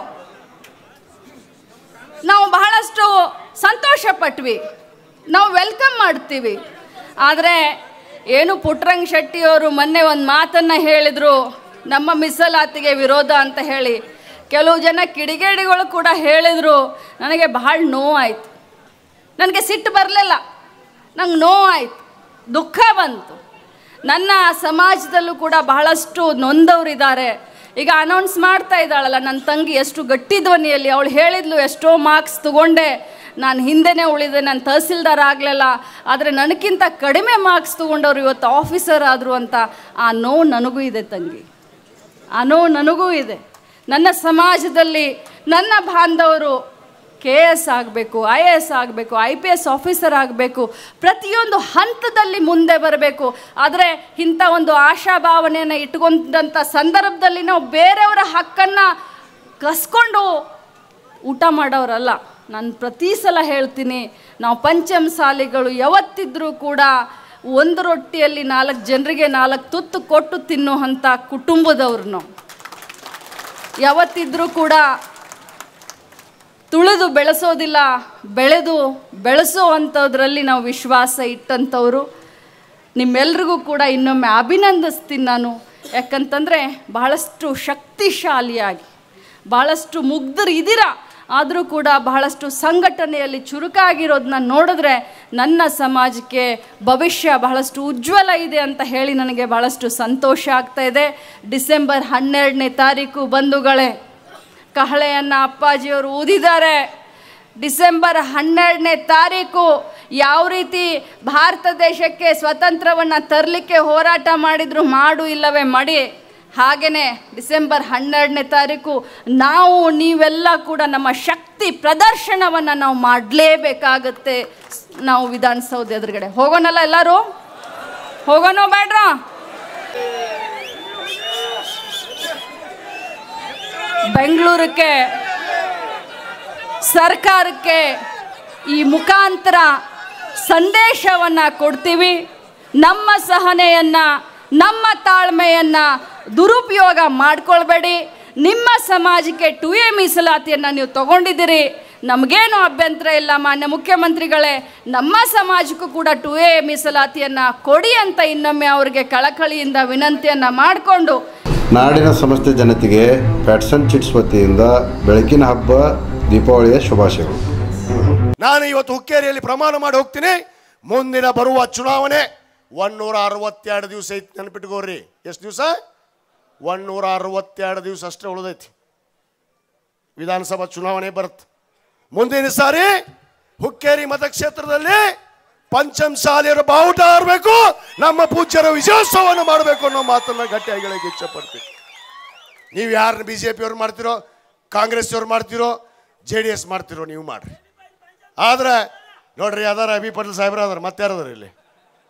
ನಾವು ಬಹಳಷ್ಟು ಸಂತೋಷ ಪಟ್ವಿ ನಾವು ವೆಲ್ಕಮ್ ಮಾಡ್ತೀವಿ ಆದರೆ ಏನು ಪುಟ್ರಂಗ್ ಶೆಟ್ಟಿಯವರು ಮೊನ್ನೆ ಒಂದು ಮಾತನ್ನು ಹೇಳಿದರು ನಮ್ಮ ಮೀಸಲಾತಿಗೆ ವಿರೋಧ ಅಂತ ಹೇಳಿ ಕೆಲವು ಜನ ಕಿಡಿಗೇಡಿಗಳು ಕೂಡ ಹೇಳಿದರು ನನಗೆ ಬಹಳ ನೋವಾಯಿತು ನನಗೆ ಸಿಟ್ಟು ಬರಲಿಲ್ಲ ನಂಗೆ ನೋವಾಯಿತು ದುಃಖ ಬಂತು ನನ್ನ ಸಮಾಜದಲ್ಲೂ ಕೂಡ ಬಹಳಷ್ಟು ನೊಂದವರಿದ್ದಾರೆ ಈಗ ಅನೌನ್ಸ್ ಮಾಡ್ತಾ ಇದ್ದಾಳಲ್ಲ ನನ್ನ ತಂಗಿ ಎಷ್ಟು ಗಟ್ಟಿ ಧ್ವನಿಯಲ್ಲಿ ಅವಳು ಹೇಳಿದ್ಲು ಎಷ್ಟೋ ಮಾರ್ಕ್ಸ್ ತಗೊಂಡೆ ನಾನು ಹಿಂದೆನೇ ಉಳಿದೆ ನಾನು ತಹಸೀಲ್ದಾರ್ ಆಗಲಿಲ್ಲ ಆದರೆ ನನಗಿಂತ ಕಡಿಮೆ ಮಾರ್ಕ್ಸ್ ತೊಗೊಂಡವ್ರು ಇವತ್ತು ಆಫೀಸರ್ ಆದರು ಅಂತ ಆ ನೋವು ನನಗೂ ಇದೆ ತಂಗಿ ಆ ನೋವು ನನಗೂ ಇದೆ ನನ್ನ ಸಮಾಜದಲ್ಲಿ ನನ್ನ ಬಾಂಧವರು ಕೆ ಎಸ್ ಆಗಬೇಕು ಐ ಎ ಎಸ್ ಆಗಬೇಕು ಐ ಪಿ ಎಸ್ ಆಫೀಸರ್ ಆಗಬೇಕು ಪ್ರತಿಯೊಂದು ಹಂತದಲ್ಲಿ ಮುಂದೆ ಬರಬೇಕು ಆದರೆ ಇಂಥ ಒಂದು ಆಶಾಭಾವನೆಯನ್ನು ಇಟ್ಕೊಂಡಂಥ ಸಂದರ್ಭದಲ್ಲಿ ನಾವು ಬೇರೆಯವರ ಹಕ್ಕನ್ನು ಕಸ್ಕೊಂಡು ಊಟ ಮಾಡೋರಲ್ಲ ನಾನು ಪ್ರತಿ ಸಲ ಹೇಳ್ತೀನಿ ನಾವು ಪಂಚಮ ಸಾಲಿಗಳು ಯಾವತ್ತಿದ್ರೂ ಕೂಡ ಒಂದು ರೊಟ್ಟಿಯಲ್ಲಿ ನಾಲ್ಕು ಜನರಿಗೆ ನಾಲ್ಕು ತುತ್ತು ಕೊಟ್ಟು ತಿನ್ನುವಂಥ ಕುಟುಂಬದವ್ರು ನಾವು ಯಾವತ್ತಿದ್ರೂ ಕೂಡ ತುಳಿದು ಬೆಳೆಸೋದಿಲ್ಲ ಬೆಳೆದು ಬೆಳೆಸೋ ಅಂಥದ್ರಲ್ಲಿ ನಾವು ವಿಶ್ವಾಸ ಇಟ್ಟಂಥವ್ರು ನಿಮ್ಮೆಲ್ರಿಗೂ ಕೂಡ ಇನ್ನೊಮ್ಮೆ ಅಭಿನಂದಿಸ್ತೀನಿ ನಾನು ಯಾಕಂತಂದರೆ ಬಹಳಷ್ಟು ಶಕ್ತಿಶಾಲಿಯಾಗಿ ಬಹಳಷ್ಟು ಮುಗ್ಧರು ಇದ್ದೀರಾ ಆದರೂ ಕೂಡ ಬಹಳಷ್ಟು ಸಂಘಟನೆಯಲ್ಲಿ ಚುರುಕಾಗಿರೋದನ್ನ ನೋಡಿದ್ರೆ ನನ್ನ ಸಮಾಜಕ್ಕೆ ಭವಿಷ್ಯ ಬಹಳಷ್ಟು ಉಜ್ವಲ ಇದೆ ಅಂತ ಹೇಳಿ ನನಗೆ ಬಹಳಷ್ಟು ಸಂತೋಷ ಆಗ್ತಾ ಇದೆ ಡಿಸೆಂಬರ್ ಹನ್ನೆರಡನೇ ತಾರೀಕು ಬಂಧುಗಳೇ ಕಹಳೆಯನ್ನು ಅಪ್ಪಾಜಿಯವರು ಊದಿದ್ದಾರೆ ಡಿಸೆಂಬರ್ ಹನ್ನೆರಡನೇ ತಾರೀಕು ಯಾವ ರೀತಿ ಭಾರತ ದೇಶಕ್ಕೆ ಸ್ವತಂತ್ರವನ್ನು ತರಲಿಕ್ಕೆ ಹೋರಾಟ ಮಾಡಿದ್ರು ಮಾಡು ಇಲ್ಲವೇ ಮಡಿ ಹಾಗೆಯೇ ಡಿಸೆಂಬರ್ ಹನ್ನೆರಡನೇ ತಾರೀಕು ನಾವು ನೀವೆಲ್ಲ ಕೂಡ ನಮ್ಮ ಶಕ್ತಿ ಪ್ರದರ್ಶನವನ್ನು ನಾವು ಮಾಡಲೇಬೇಕಾಗತ್ತೆ ನಾವು ವಿಧಾನಸೌಧ ಎದುರುಗಡೆ ಹೋಗೋಣಲ್ಲ ಎಲ್ಲರೂ ಹೋಗೋಣ ಬೇಡ್ರಾ ಬೆಂಗಳೂರಕ್ಕೆ ಸರ್ಕಾರಕ್ಕೆ ಈ ಮುಖಾಂತರ ಸಂದೇಶವನ್ನು ಕೊಡ್ತೀವಿ ನಮ್ಮ ಸಹನೆಯನ್ನು ನಮ್ಮ ತಾಳ್ಮೆಯನ್ನು ದುರುಪಯೋಗ ಮಾಡ್ಕೊಳ್ಬೇಡಿ ನಿಮ್ಮ ಸಮಾಜಕ್ಕೆ ಟು ಎ ಮೀಸಲಾತಿಯನ್ನು ನೀವು ತಗೊಂಡಿದ್ದೀರಿ ನಮಗೇನು ಅಭ್ಯಂತರ ಇಲ್ಲ ಮಾನ್ಯ ಮುಖ್ಯಮಂತ್ರಿಗಳೇ ನಮ್ಮ ಸಮಾಜಕ್ಕೂ ಕೂಡ ಟು ಎ ಮೀಸಲಾತಿಯನ್ನು ಕೊಡಿ ಅಂತ ಇನ್ನೊಮ್ಮೆ ಅವರಿಗೆ ಕಳಕಳಿಯಿಂದ ವಿನಂತಿಯನ್ನು ಮಾಡಿಕೊಂಡು ನಾಡಿನ ಸಮಸ್ತ ಜನತೆಗೆ ಪ್ಯಾಟ್ಸನ್ ಚಿಟ್ಸ್ ವತಿಯಿಂದ ಬೆಳಕಿನ ಹಬ್ಬ ದೀಪಾವಳಿಯ ಶುಭಾಶಯಗಳು ನಾನು ಇವತ್ತು ಹುಕ್ಕೇರಿಯಲ್ಲಿ ಪ್ರಮಾಣ ಮಾಡಿ ಹೋಗ್ತೀನಿ ಮುಂದಿನ ಬರುವ ಚುನಾವಣೆ ಒನ್ನೂರ ಅರವತ್ತೆರಡು ದಿವಸ ಐತಿ ನೆನಪಿಟ್ಕೋರಿ ಎಷ್ಟು ದಿವಸ ಒನ್ನೂರ ಅರವತ್ತೆರಡು ದಿವಸ ಅಷ್ಟೇ ಉಳಿದೈತಿ ವಿಧಾನಸಭಾ ಚುನಾವಣೆ ಬರುತ್ತೆ ಮುಂದಿನ ಸಾರಿ ಹುಕ್ಕೇರಿ ಮತಕ್ಷೇತ್ರದಲ್ಲಿ ಪಂಚಮ ಶಾಲೆಯರ ಬಾವುಟ ಆರಬೇಕು ನಮ್ಮ ಪೂಜ್ಯರ ವಿಜಯೋತ್ಸವವನ್ನು ಮಾಡಬೇಕು ಅನ್ನೋ ಮಾತನ್ನ ಗಟ್ಟಿಯಾಗಿ ಹೇಳಕ್ಕೆ ಇಚ್ಛೆ ಪಡ್ತೀನಿ ನೀವು ಯಾರನ್ನ ಬಿ ಜೆ ಪಿಯವ್ರು ಮಾಡ್ತಿರೋ ಕಾಂಗ್ರೆಸ್ ಅವ್ರು ಮಾಡ್ತಿರೋ ಜೆ ಡಿ ಎಸ್ ಮಾಡ್ತಿರೋ ನೀವು ಮಾಡ್ರಿ ಆದ್ರೆ ನೋಡ್ರಿ ಅದಾರ ಅಭಿ ಪಟೇಲ್ ಸಾಹೇಬ್ರ ಅದಾರ ಮತ್ತೆ ಯಾರು ಅದಾರ ಇಲ್ಲಿ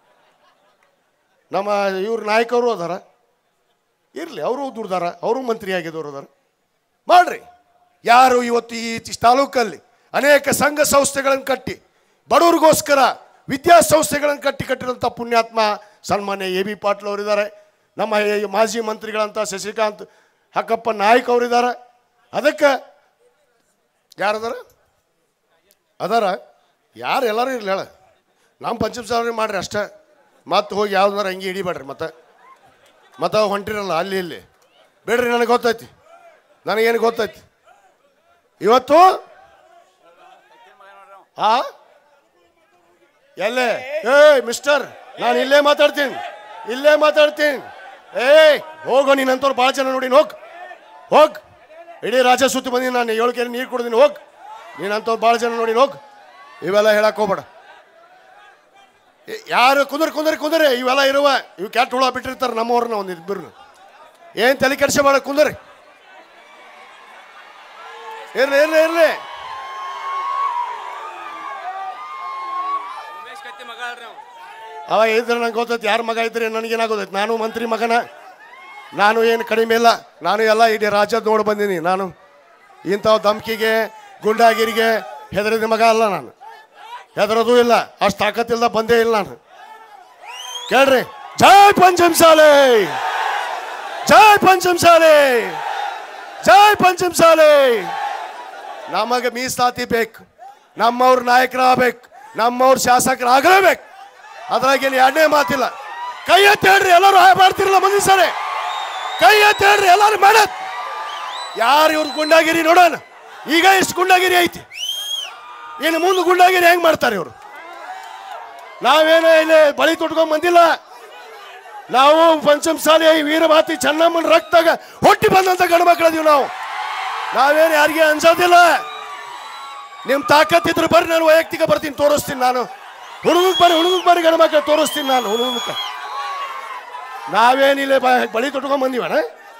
ನಮ್ಮ ಇವ್ರ ನಾಯಕರು ಅದಾರ ಇರಲಿ ಅವರು ದುಡ್ದಾರ ಅವರು ಮಂತ್ರಿ ಆಗಿದ್ದವ್ರು ಅದಾರ ಮಾಡ್ರಿ ಯಾರು ಇವತ್ತು ಈ ಚಿ- ತಾಲೂಕಲ್ಲಿ ಅನೇಕ ಸಂಘ ಸಂಸ್ಥೆಗಳನ್ನು ಕಟ್ಟಿ ಬಡವರಿಗೋಸ್ಕರ ವಿದ್ಯಾಸಂಸ್ಥೆಗಳನ್ನು ಕಟ್ಟಿ ಕಟ್ಟಿರೋಂಥ ಪುಣ್ಯಾತ್ಮ ಸನ್ಮಾನ್ಯ ಎ ಬಿ ಪಾಟೀಲ್ ಅವರಿದ್ದಾರೆ ನಮ್ಮ ಈ ಮಾಜಿ ಮಂತ್ರಿಗಳಂತ ಶಶಿಕಾಂತ್ ಹಕ್ಕಪ್ಪ ನಾಯ್ಕ್ ಅವರಿದ್ದಾರೆ ಅದಕ್ಕೆ ಯಾರದಾರ ಅದಾರ ಯಾರು ಎಲ್ಲರೂ ಇರಲಿ ಹೇಳ ನಮ್ಮ ಪಂಚಮ ಸಾವಿರ ಮಾಡ್ರಿ ಅಷ್ಟೇ ಮತ್ತೆ ಹೋಗಿ ಯಾವ್ದಾರ ಹಂಗೆ ಹಿಡಿಬೇಡ್ರಿ ಮತ್ತೆ ಮತ್ತೆ ಹೊಂಟಿರಲ್ಲ ಅಲ್ಲಿ ಇಲ್ಲಿ ಬೇಡ್ರಿ ನನಗೆ ಗೊತ್ತೈತಿ ನನಗೇನು ಗೊತ್ತೈತಿ ಇವತ್ತು ಆ ಎಲ್ಲೇ ಏಯ್ ಮಿಸ್ಟರ್ ನಾನು ಇಲ್ಲೇ ಮಾತಾಡ್ತೀನಿ ಇಲ್ಲೇ ಮಾತಾಡ್ತೀನಿ ಏಯ್ ಹೋಗೋ ನೀನಂತವ್ರು ಭಾಳ ಜನ ನೋಡಿ ಹೋಗ್ ಹೋಗ್ ಇಡೀ ರಾಜ್ಯ ಸುತ್ತಿ ಬಂದೀನಿ ನಾನು ಏಳು ಕೆರೆ ನೀರು ಕುಡ್ದೀನಿ ಹೋಗ್ ನೀನಂತವ್ರು ಭಾಳ ಜನ ನೋಡಿ ಹೋಗ್ ಇವೆಲ್ಲ ಹೇಳಕ್ ಹೋಗ್ಬೇಡ ಏ- ಯಾರು ಕುದುರೆ ಕುದುರೆ ಕುದುರೆ ಇವೆಲ್ಲ ಇರುವ ಇವು ಕೆಟ್ಟ ಹುಳ ಬಿಟ್ಟಿರ್ತಾರೆ ನಮ್ಮವ್ರನ್ನ ಒಂದು ಇಬ್ಬರು ಏನು ತಲೆ ಕೆಡಿಸಬೇಡ ಕುಂದರಿ ಇರ್ಲಿ ಇರ್ಲಿ ಇರ್ಲಿ ಅವ ಇದ್ರೆ ನಂಗೆ ಗೊತ್ತೈತಿ ಯಾರ ಮಗ ಇದ್ರೆ ನನಗೇನಾಗೋದೈತಿ ನಾನು ಮಂತ್ರಿ ಮಗನ ನಾನು ಏನು ಕಡಿಮೆ ಇಲ್ಲ ನಾನು ಎಲ್ಲ ಇಡೀ ರಾಜ್ಯದ ನೋಡಿ ಬಂದೀನಿ ನಾನು ಇಂಥವು ಧಮ್ಕಿಗೆ ಗುಂಡಾಗಿರಿಗೆ ಹೆದರಿದ ಮಗ ಅಲ್ಲ ನಾನು ಹೆದರೋದು ಇಲ್ಲ ಅಷ್ಟು ತಾಕತ್ತಿಲ್ದ ಬಂದೇ ಇಲ್ಲ ನಾನು ಕೇಳ್ರಿ ಜೈ ಪಂಚಮ್ ಶಾಲೆ ಜೈ ಪಂಚಮ್ ಶಾಲೆ ಜೈ ಪಂಚಮ್ ಶಾಲೆ ನಮಗೆ ಮೀಸಲಾತಿ ಬೇಕು ನಮ್ಮವ್ರ ನಾಯಕರಾಗಬೇಕು ನಮ್ಮವ್ರ ಶಾಸಕರಾಗಲೇಬೇಕು ಅದ್ರಾಗೇನು ಎರಡನೇ ಮಾತಿಲ್ಲ ಕೈ ಎತ್ತಿ ಹೇಳ್ರಿ ಎಲ್ಲರೂ ಹಾಯ್ ಮಾಡ್ತಿರಲ್ಲ ಮುಂದಿನ ಸರಿ ಕೈ ಎತ್ತಿ ಹೇಳ್ರಿ ಎಲ್ಲರೂ ಮಾಡತ್ ಯಾರು ಇವ್ರ ಗುಂಡಾಗಿರಿ ನೋಡೋಣ ಈಗ ಎಷ್ಟು ಗುಂಡಾಗಿರಿ ಐತಿ ಇನ್ನು ಮುಂದೆ ಗುಂಡಾಗಿರಿ ಹೆಂಗ್ ಮಾಡ್ತಾರೆ ಇವರು ನಾವೇನೋ ಇಲ್ಲಿ ಬಳಿ ತೊಟ್ಕೊಂಡ್ ಬಂದಿಲ್ಲ ನಾವು ಪಂಚಮಸಾಲಿ ವೀರಭಾತಿ ಚೆನ್ನಮ್ಮನ ರಕ್ತಾಗ ಹುಟ್ಟಿ ಬಂದಂತ ಗಂಡು ಮಕ್ಕಳದೀವಿ ನಾವು ನಾವೇನು ಯಾರಿಗೆ ಅನ್ಸೋದಿಲ್ಲ ನಿಮ್ ತಾಕತ್ತಿದ್ರೆ ಬರ್ರಿ ನಾನು ವೈಯಕ್ತಿಕ ಬರ್ತೀನಿ ತೋರಿಸ್ತೀನಿ ನಾನು ಹುಡುಗಕ್ಕೆ ಬರ್ರಿ ಹುಡುಗಕ್ಕೆ ಬರ್ರಿ ಗಂಡು ಮಕ್ಕಳು ತೋರಿಸ್ತೀನಿ ನಾನು ಹುಡುಗಕ್ಕೆ ನಾವೇನಿಲ್ಲ ಬ- ಬಳಿ ತೊಟ್ಕೊಂಡ್ ಬಂದಿವಣ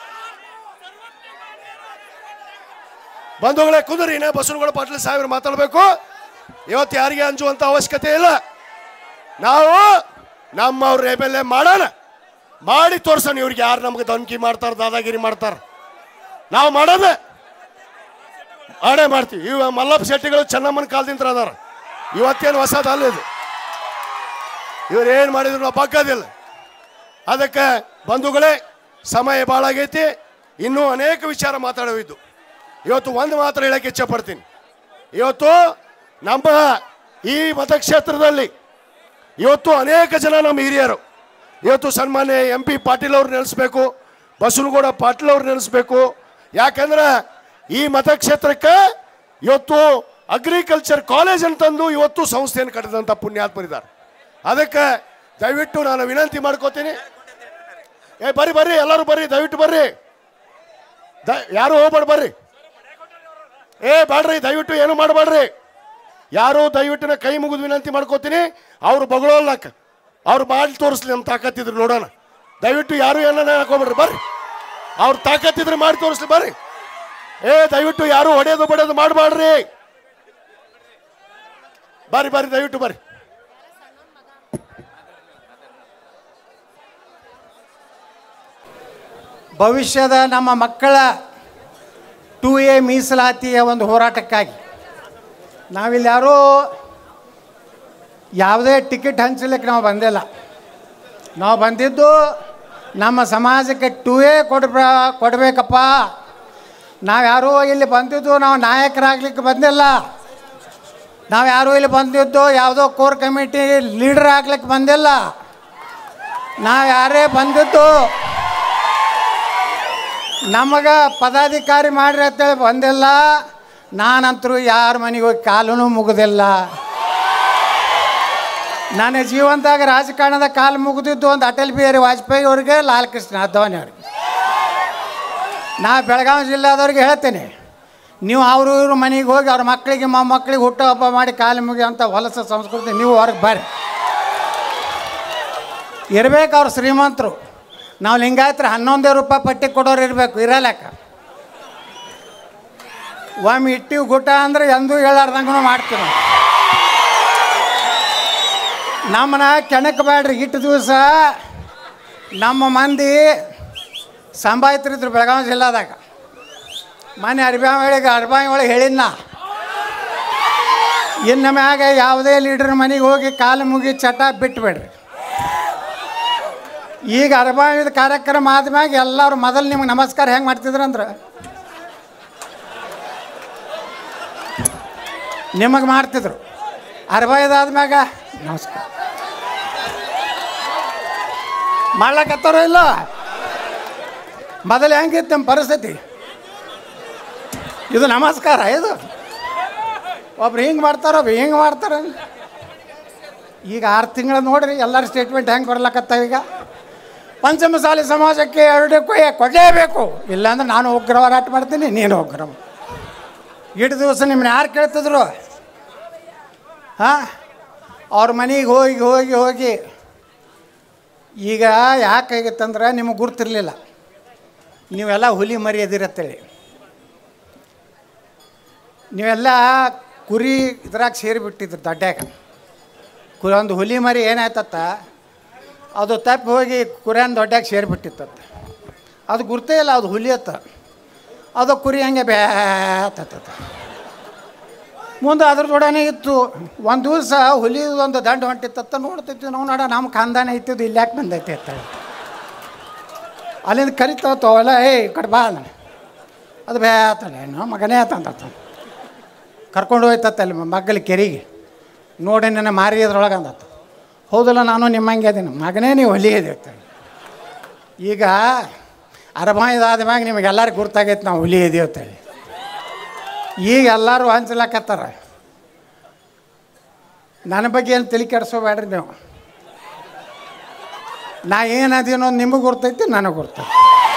ಬಂಧುಗಳೇ ಕುದುರಿ ಇನ್ನ ಬಸವನಗೌಡ ಪಾಟೀಲ್ ಸಾವಿರ ಮಾತಾಡಬೇಕು ಇವತ್ತು ಯಾರಿಗೆ ಅಂಜುವಂತ ಅವಶ್ಯಕತೆ ಇಲ್ಲ ನಾವು ನಮ್ಮವ್ರ ಎಮ್ ಎಲ್ ಎ ಮಾಡೋಣ ಮಾಡಿ ತೋರ್ಸೋಣ ಇವ್ರಿಗೆ ಯಾರು ನಮ್ಗೆ ಧಮಕಿ ಮಾಡ್ತಾರ ದಾದಾಗಿರಿ ಮಾಡ್ತಾರ ನಾವು ಮಾಡೋದೆ ಮಾಡೇ ಮಾಡ್ತೀವಿ ಇವ ಮಲ್ಲಪ್ಪ ಶೆಟ್ಟಿಗಳು ಚೆನ್ನಮ್ಮನ ಕಾಲದಿಂದ ಅದಾರ ಇವತ್ತೇನು ಹೊಸದು ಅಲ್ಲ ಇದು ಇವ್ರು ಏನು ಮಾಡಿದ್ರು ನಾವು ಬಗ್ಗದಿಲ್ಲ ಅದಕ್ಕೆ ಬಂಧುಗಳೇ ಸಮಯ ಭಾಳ ಆಗೈತಿ ಇನ್ನೂ ಅನೇಕ ವಿಚಾರ ಮಾತಾಡೋವಿದ್ದು ಇವತ್ತು ಒಂದು ಮಾತ್ರ ಹೇಳಕ್ಕೆ ಇಚ್ಛಪಡ್ತೀನಿ ಇವತ್ತು ನಮ್ಮ ಈ ಮತಕ್ಷೇತ್ರದಲ್ಲಿ ಇವತ್ತು ಅನೇಕ ಜನ ನಮ್ಮ ಹಿರಿಯರು ಇವತ್ತು ಸನ್ಮಾನ್ಯ ಎಂ ಪಿ ಪಾಟೀಲ್ ಅವ್ರು ನೆನೆಸ್ಬೇಕು ಬಸವನಗೌಡ ಪಾಟೀಲ್ ಅವ್ರು ನೆನೆಸ್ಬೇಕು ಯಾಕಂದ್ರೆ ಈ ಮತಕ್ಷೇತ್ರಕ್ಕೆ ಇವತ್ತು ಅಗ್ರಿಕಲ್ಚರ್ ಕಾಲೇಜ್ ಅಂತಂದು ಇವತ್ತು ಸಂಸ್ಥೆಯನ್ನು ಕಟ್ಟಿದಂಥ ಪುಣ್ಯಾತ್ಮರಿದ್ದಾರೆ ಅದಕ್ಕೆ ದಯವಿಟ್ಟು ನಾನು ವಿನಂತಿ ಮಾಡ್ಕೋತೀನಿ ಏ ಬರ್ರಿ ಬರ್ರಿ ಎಲ್ಲರೂ ಬರ್ರಿ ದಯವಿಟ್ಟು ಬರ್ರಿ ದ ಯಾರು ಹೋಗ್ಬೇಡ ಬರ್ರಿ ಏ ಬೇಡ್ರಿ ದಯವಿಟ್ಟು ಏನು ಮಾಡಬೇಡ್ರಿ ಯಾರು ದಯವಿಟ್ಟು ನಾ ಕೈ ಮುಗಿದು ವಿನಂತಿ ಮಾಡ್ಕೋತೀನಿ ಅವ್ರು ಬಗಳೋಲ್ಲಕ್ಕ ಅವ್ರು ಮಾಡಿ ತೋರಿಸ್ಲಿ ನಮ್ಮ ತಾಕತ್ತಿದ್ರು ನೋಡೋಣ ದಯವಿಟ್ಟು ಯಾರು ಏನ ಹಾಕೋಬೇಡ್ರಿ ಬರ್ರಿ ಅವ್ರ ತಾಕತ್ತಿದ್ರೆ ಮಾಡಿ ತೋರಿಸ್ಲಿ ಬರ್ರಿ ಏ ದಯವಿಟ್ಟು ಯಾರು ಹೊಡೆಯೋದು ಬಡಿಯೋದು ಮಾಡಬೇಡ್ರಿ ಬರ್ರಿ ಬರ್ರಿ ದಯವಿಟ್ಟು ಬರ್ರಿ ಭವಿಷ್ಯದ ನಮ್ಮ ಮಕ್ಕಳ ಟು ಎ ಮೀಸಲಾತಿಯ ಒಂದು ಹೋರಾಟಕ್ಕಾಗಿ ನಾವಿಲ್ಲಿ ಯಾರೂ ಯಾವುದೇ ಟಿಕೆಟ್ ಹಂಚಲಿಕ್ಕೆ ನಾವು ಬಂದಿಲ್ಲ ನಾವು ಬಂದಿದ್ದು ನಮ್ಮ ಸಮಾಜಕ್ಕೆ ಟು ಎ ಕೊಡ್ಬ ಕೊಡಬೇಕಪ್ಪ ನಾವು ಯಾರೂ ಇಲ್ಲಿ ಬಂದಿದ್ದು ನಾವು ನಾಯಕರಾಗ್ಲಿಕ್ಕೆ ಬಂದಿಲ್ಲ ನಾವು ಯಾರೂ ಇಲ್ಲಿ ಬಂದಿದ್ದು ಯಾವುದೋ ಕೋರ್ ಕಮಿಟಿ ಲೀಡರ್ ಆಗ್ಲಿಕ್ಕೆ ಬಂದಿಲ್ಲ ನಾವು ಯಾರೇ ಬಂದಿದ್ದು ನಮಗೆ ಪದಾಧಿಕಾರಿ ಮಾಡ್ರಿ ಅಂತೇಳಿ ಬಂದಿಲ್ಲ ನಾನಂತರೂ ಯಾರ ಮನೆಗೆ ಹೋಗಿ ಕಾಲೂ ಮುಗುದಿಲ್ಲ ನನ್ನ ಜೀವನದಾಗ ರಾಜಕಾರಣದ ಕಾಲು ಮುಗಿದಿದ್ದು ಒಂದು ಅಟಲ್ ಬಿಹಾರಿ ವಾಜಪೇಯಿ ಅವ್ರಿಗೆ ಲಾಲ್ ಕೃಷ್ಣ ಅದ್ವಾನಿ ಅವ್ರಿಗೆ ನಾ ಬೆಳಗಾವಿ ಜಿಲ್ಲಾದವ್ರಿಗೆ ಹೇಳ್ತೇನೆ ನೀವು ಅವರು ಇವ್ರ ಮನೆಗೆ ಹೋಗಿ ಅವ್ರ ಮಕ್ಕಳಿಗೆ ಮೊಮ್ಮಕ್ಕಳಿಗೆ ಹುಟ್ಟುಹಬ್ಬ ಮಾಡಿ ಕಾಲು ಮುಗಿಯೋಂಥ ಹೊಲಸ ಸಂಸ್ಕೃತಿ ನೀವು ಹೊರಗೆ ಬರ್ರಿ ಇರ್ಬೇಕು ಅವ್ರು ಶ್ರೀಮಂತರು ನಾವು ಲಿಂಗಾಯತ್ರ ಹನ್ನೊಂದೇ ರೂಪಾಯಿ ಪಟ್ಟಿ ಕೊಡೋರು ಇರಬೇಕು ಇರಲಕ್ಕ ಒಮ್ಮೆ ಇಟ್ಟಿವಿ ಗುಟ್ಟ ಅಂದ್ರೆ ಎಂದೂ ಹೇಳಾರ್ದಂಗೂ ಮಾಡ್ತೀವಿ ನಾವು. ನಮ್ಮನ್ನ ಕೆಣಕಬೇಡ್ರಿ ಇಟ್ಟು ದಿವಸ ನಮ್ಮ ಮಂದಿ ಸಂಭಾಯ್ತರಿದ್ರು ಬೆಳಗಾವಿ ಜಿಲ್ಲಾದಾಗ ಮನೆ ಅರ್ಬ್ಯಾವ ಒಳಗೆ ಅರ್ಬಾಯಿ ಒಳಗೆ ಹೇಳಿದ್ನ ಇನ್ನು ಮ್ಯಾಗ ಯಾವುದೇ ಲೀಡರ್ ಮನೆಗೆ ಹೋಗಿ ಕಾಲು ಮುಗಿ ಚಟ ಬಿಟ್ಬಿಡ್ರಿ ಈಗ ಅರಬಾವಿದ ಕಾರ್ಯಕ್ರಮ ಆದ್ಮ್ಯಾಗ ಎಲ್ಲರೂ ಮೊದಲು ನಿಮ್ಗೆ ನಮಸ್ಕಾರ ಹೆಂಗೆ ಮಾಡ್ತಿದ್ರು ಅಂದ್ರೆ ನಿಮಗೆ ಮಾಡ್ತಿದ್ರು ಅರಬಾಯ್ದಾದ್ಮ್ಯಾಗ ನಮಸ್ಕಾರ ಮಾಡ್ಲಕತ್ತಾರೋ ಇಲ್ಲ ಮೊದಲು ಹೆಂಗಿತ್ತು ನಮ್ಮ ಪರಿಸ್ಥಿತಿ ಇದು ನಮಸ್ಕಾರ ಇದು ಒಬ್ರು ಹಿಂಗೆ ಮಾಡ್ತಾರ ಒಬ್ರು ಹಿಂಗೆ ಮಾಡ್ತಾರ ಈಗ ಆರು ತಿಂಗಳ ನೋಡ್ರಿ ಎಲ್ಲರ ಸ್ಟೇಟ್ಮೆಂಟ್ ಹೆಂಗೆ ಬರ್ಲಕತ್ತಾವ ಈಗ ಪಂಚಮಸಾಲಿ ಸಮಾಜಕ್ಕೆ ಎರಡಕ್ಕೂ ಕೊಡಲೇಬೇಕು ಇಲ್ಲಾಂದ್ರೆ ನಾನು ಉಗ್ರ ಹೋರಾಟ ಮಾಡ್ತೀನಿ ನೀನು ಉಗ್ರ ಇಟ್ಟು ದಿವಸ ನಿಮ್ಮನ್ನ ಯಾರು ಕೇಳ್ತಿದ್ರು ಹಾಂ ಅವ್ರ ಮನೆಗೆ ಹೋಗಿ ಹೋಗಿ ಹೋಗಿ ಈಗ ಯಾಕಾಗಿತ್ತಂದ್ರೆ ನಿಮಗೆ ಗುರ್ತಿರ್ಲಿಲ್ಲ ನೀವೆಲ್ಲ ಹುಲಿ ಮರಿ ಎದಿರತ್ತೇಳಿ ನೀವೆಲ್ಲ ಕುರಿ ಇದ್ರಾಗ ಸೇರಿಬಿಟ್ಟಿದ್ರು ದೊಡ್ಡ್ಯಾಗ ಕುರಿ ಒಂದು ಹುಲಿ ಮರಿ ಏನಾಯ್ತತ್ತ ಅದು ತಪ್ಪಿ ಹೋಗಿ ಕುರಿಯನ್ ದೊಡ್ಡ್ಯಾಗ ಸೇರಿಬಿಟ್ಟಿತ್ತತ್ತ ಅದು ಗುರ್ತೇ ಇಲ್ಲ ಅದು ಹುಲಿ ಅತ್ತ ಅದು ಕುರಿ ಹಂಗೆ ಬ್ಯಾತತ್ತ ಮುಂದೆ ಅದ್ರ ಜೋಡನೆ ಇತ್ತು ಒಂದು ದಿವಸ ಹುಲಿ ಒಂದು ದಂಡ ಹೊಂಟಿತ್ತತ್ತ ನೋಡ್ತಿದ್ವಿ ನಾವು ನೋಡ ನಮ್ಮ ಖಾನ್ದಾನ ಐತಿದ್ದು ಇಲ್ಲಿ ಯಾಕೆ ಬಂದೈತೆ ಅಂತ ಅಲ್ಲಿಂದ ಕರಿತಾವ ತೋವಲ್ಲ ಏಯ್ ಈ ಕಡೆ ಬಾ ಅಂದಾನೆ. ಅದು ಬೇತಾನೆ ನಮ್ಮ ಮಗನೇ ಆತಂತ ಕರ್ಕೊಂಡು ಹೋಯ್ತತ್ತ ಅಲ್ಲಿ ಮಗ್ಗಲಿ ಕೆರೆಗೆ ನೋಡಿ ನನ್ನ ಮಾರಿ ಅದ್ರೊಳಗೆ ಅಂದತ್ತ ಹೌದಲ್ಲ ನಾನು ನಿಮ್ಮಂಗೆ ಅದೀನಿ ಮಗನೇ ನೀವು ಹೊಲಿ ಅಂತ ಈಗ ಅರಮಾಯದಾದ ಮ್ಯಾಗ ನಿಮಗೆಲ್ಲರಿಗೂ ಗುರ್ತಾಗೈತೆ ನಾವು ಹುಲಿ ಇದೀವಿ ಅಂತೇಳಿ ಈಗ ಎಲ್ಲರೂ ಹಂಚ್ಲಕತ್ತಾರ ನನ್ನ ಬಗ್ಗೆ ಏನು ತಲೆ ಕೆಡಿಸೋಬೇಡ್ರಿ ನೀವು ನಾ ಏನದೀನೋ ನಿಮಗೆ ಗುರ್ತೈತಿ ನನಗೆ ಗುರ್ತೈತಿ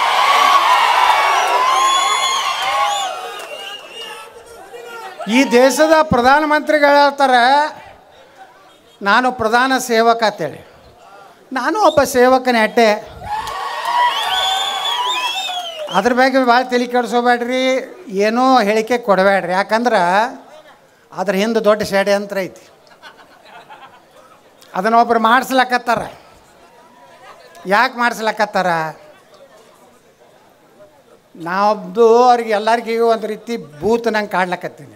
ಈ ದೇಶದ ಪ್ರಧಾನಮಂತ್ರಿಗಳು ಹೇಳ್ತಾರೆ ನಾನು ಪ್ರಧಾನ ಸೇವಕ ಅಂತೇಳಿ ನಾನು ಒಬ್ಬ ಸೇವಕನೇ ಅಟ್ಟೆ ಅದ್ರ ಬಗ್ಗೆ ಭಾಳ ತಲೆ ಕೆಡಿಸೋಬೇಡ್ರಿ ಏನೋ ಹೇಳಿಕೆ ಕೊಡಬೇಡ್ರಿ ಯಾಕಂದ್ರೆ ಅದ್ರ ಹಿಂದೆ ದೊಡ್ಡ ಷಡ್ಯಂತ್ರ ಐತಿ ಅದನ್ನ ಒಬ್ರು ಮಾಡಿಸ್ಲಕತ್ತಾರ ಯಾಕೆ ಮಾಡಿಸ್ಲಕತ್ತಾರ ನಾವೊಬ್ದು ಅವ್ರಿಗೆ ಎಲ್ಲರಿಗೂ ಒಂದು ರೀತಿ ಬೂತ್ ನಂಗೆ ಕಾಡ್ಲಕತ್ತೀನಿ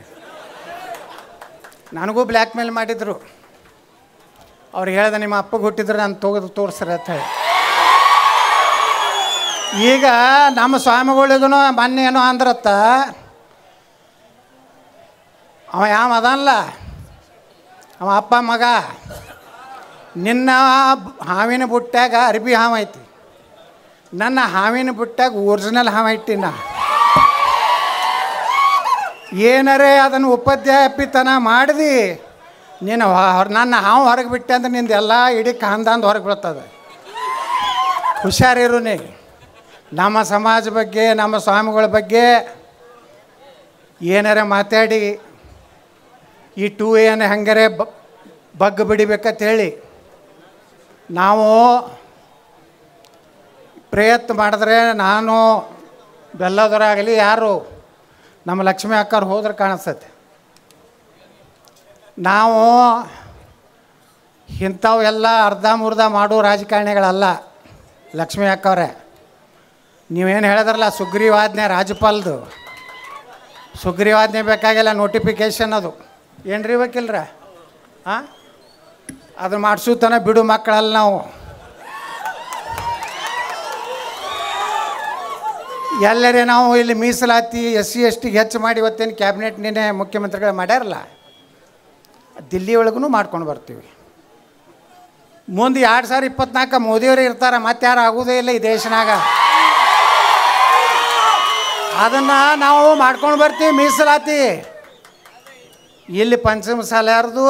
ನನಗೂ ಬ್ಲ್ಯಾಕ್ ಮೇಲ್ ಮಾಡಿದರು ಅವ್ರು ಹೇಳ್ದೆ ನಿಮ್ಮ ಅಪ್ಪಗೆ ಹುಟ್ಟಿದ್ರೆ ನಾನು ತೆಗೆದು ತೋರಿಸ್ರಿ ಅಂತ ಹೇಳಿ ಈಗ ನಮ್ಮ ಸ್ವಾಮಿಗಳಿಗೂ ಮೊನ್ನೆ ಏನೋ ಅಂದ್ರತ್ತ ಅವ ಯಾವ ಅದಲ್ಲ ಅವ ಅಪ್ಪ ಮಗ ನಿನ್ನ ಹಾವಿನ ಬುಟ್ಟ್ಯಾಗ ಅರ್ಬಿ ಹಾವು ಐತಿ ನನ್ನ ಹಾವಿನ ಬುಟ್ಟ್ಯಾಗ ಒರಿಜಿನಲ್ ಹಾವು ಐತಿ ನಾ ಏನರೇ ಅದನ್ನು ಉಪಾಧ್ಯಾಯಪಿತನ ಮಾಡಿದಿ ನೀನು ಹೊ- ನನ್ನ ಹಾವು ಹೊರಗೆ ಬಿಟ್ಟೆ ಅಂದ್ರೆ ನಿಂದು ಎಲ್ಲ ಇಡೀ ಖಾನ್ದಾಂದ್ ಹೊರಗೆ ಬೀಳ್ತದೆ ಹುಷಾರಿರು ನೀ ನಮ್ಮ ಸಮಾಜ ಬಗ್ಗೆ ನಮ್ಮ ಸ್ವಾಮಿಗಳ ಬಗ್ಗೆ ಏನಾರ ಮಾತಾಡಿ ಈ ಟೂ ಏನು ಹಂಗಾರೆ ಬ ಬಗ್ಗ ಬಿಡಿಬೇಕಂತ ಹೇಳಿ ನಾವು ಪ್ರಯತ್ನ ಮಾಡಿದ್ರೆ ನಾನು ಬೆಲ್ಲದವರಾಗಲಿ ಯಾರು ನಮ್ಮ ಲಕ್ಷ್ಮೀ ಅಕ್ಕವ್ರು ಹೋದ್ರೆ ಕಾಣಿಸ್ತೈತೆ ನಾವು ಇಂಥವು ಎಲ್ಲ ಅರ್ಧ ಮುರ್ಧ ಮಾಡೋ ರಾಜಕಾರಣಿಗಳಲ್ಲ ಲಕ್ಷ್ಮೀ ಅಕ್ಕವ್ರೆ ನೀವೇನು ಹೇಳಿದ್ರಲ್ಲ ಸುಗ್ರೀವಾಜ್ಞೆ ರಾಜ್ಯಪಾಲ್ದು ಸುಗ್ರೀವಾಜ್ಞೆ ಬೇಕಾಗಿಲ್ಲ ನೋಟಿಫಿಕೇಶನ್ ಅದು ಏನ್ರಿ ಬೇಕಿಲ್ರ ಹಾಂ ಅದು ಮಾಡಿಸೋತನ ಬಿಡು ಮಕ್ಕಳಲ್ಲ ನಾವು ಎಲ್ಲರೇ ನಾವು ಇಲ್ಲಿ ಮೀಸಲಾತಿ ಎಸ್ ಸಿ ಎಸ್ ಟಿಗೆ ಹೆಚ್ಚು ಮಾಡಿ ಇವತ್ತೇನು ಕ್ಯಾಬಿನೆಟ್ ನಿನ್ನೆ ಮುಖ್ಯಮಂತ್ರಿಗಳು ಮಾಡ್ಯಾರಲ್ಲ ದಿಲ್ಲಿ ಒಳಗೂ ಮಾಡ್ಕೊಂಡು ಬರ್ತೀವಿ ಮುಂದೆ ಎರಡು ಸಾವಿರ ಇಪ್ಪತ್ನಾಲ್ಕು ಮೋದಿಯವರು ಇರ್ತಾರೆ ಮತ್ತೆ ಯಾರು ಆಗೋದೇ ಇಲ್ಲ ಈ ದೇಶನಾಗ ಅದನ್ನು ನಾವು ಮಾಡ್ಕೊಂಡು ಬರ್ತೀವಿ ಮೀಸಲಾತಿ ಇಲ್ಲಿ ಪಂಚಮಸಾಲ್ಯಾರ್ದು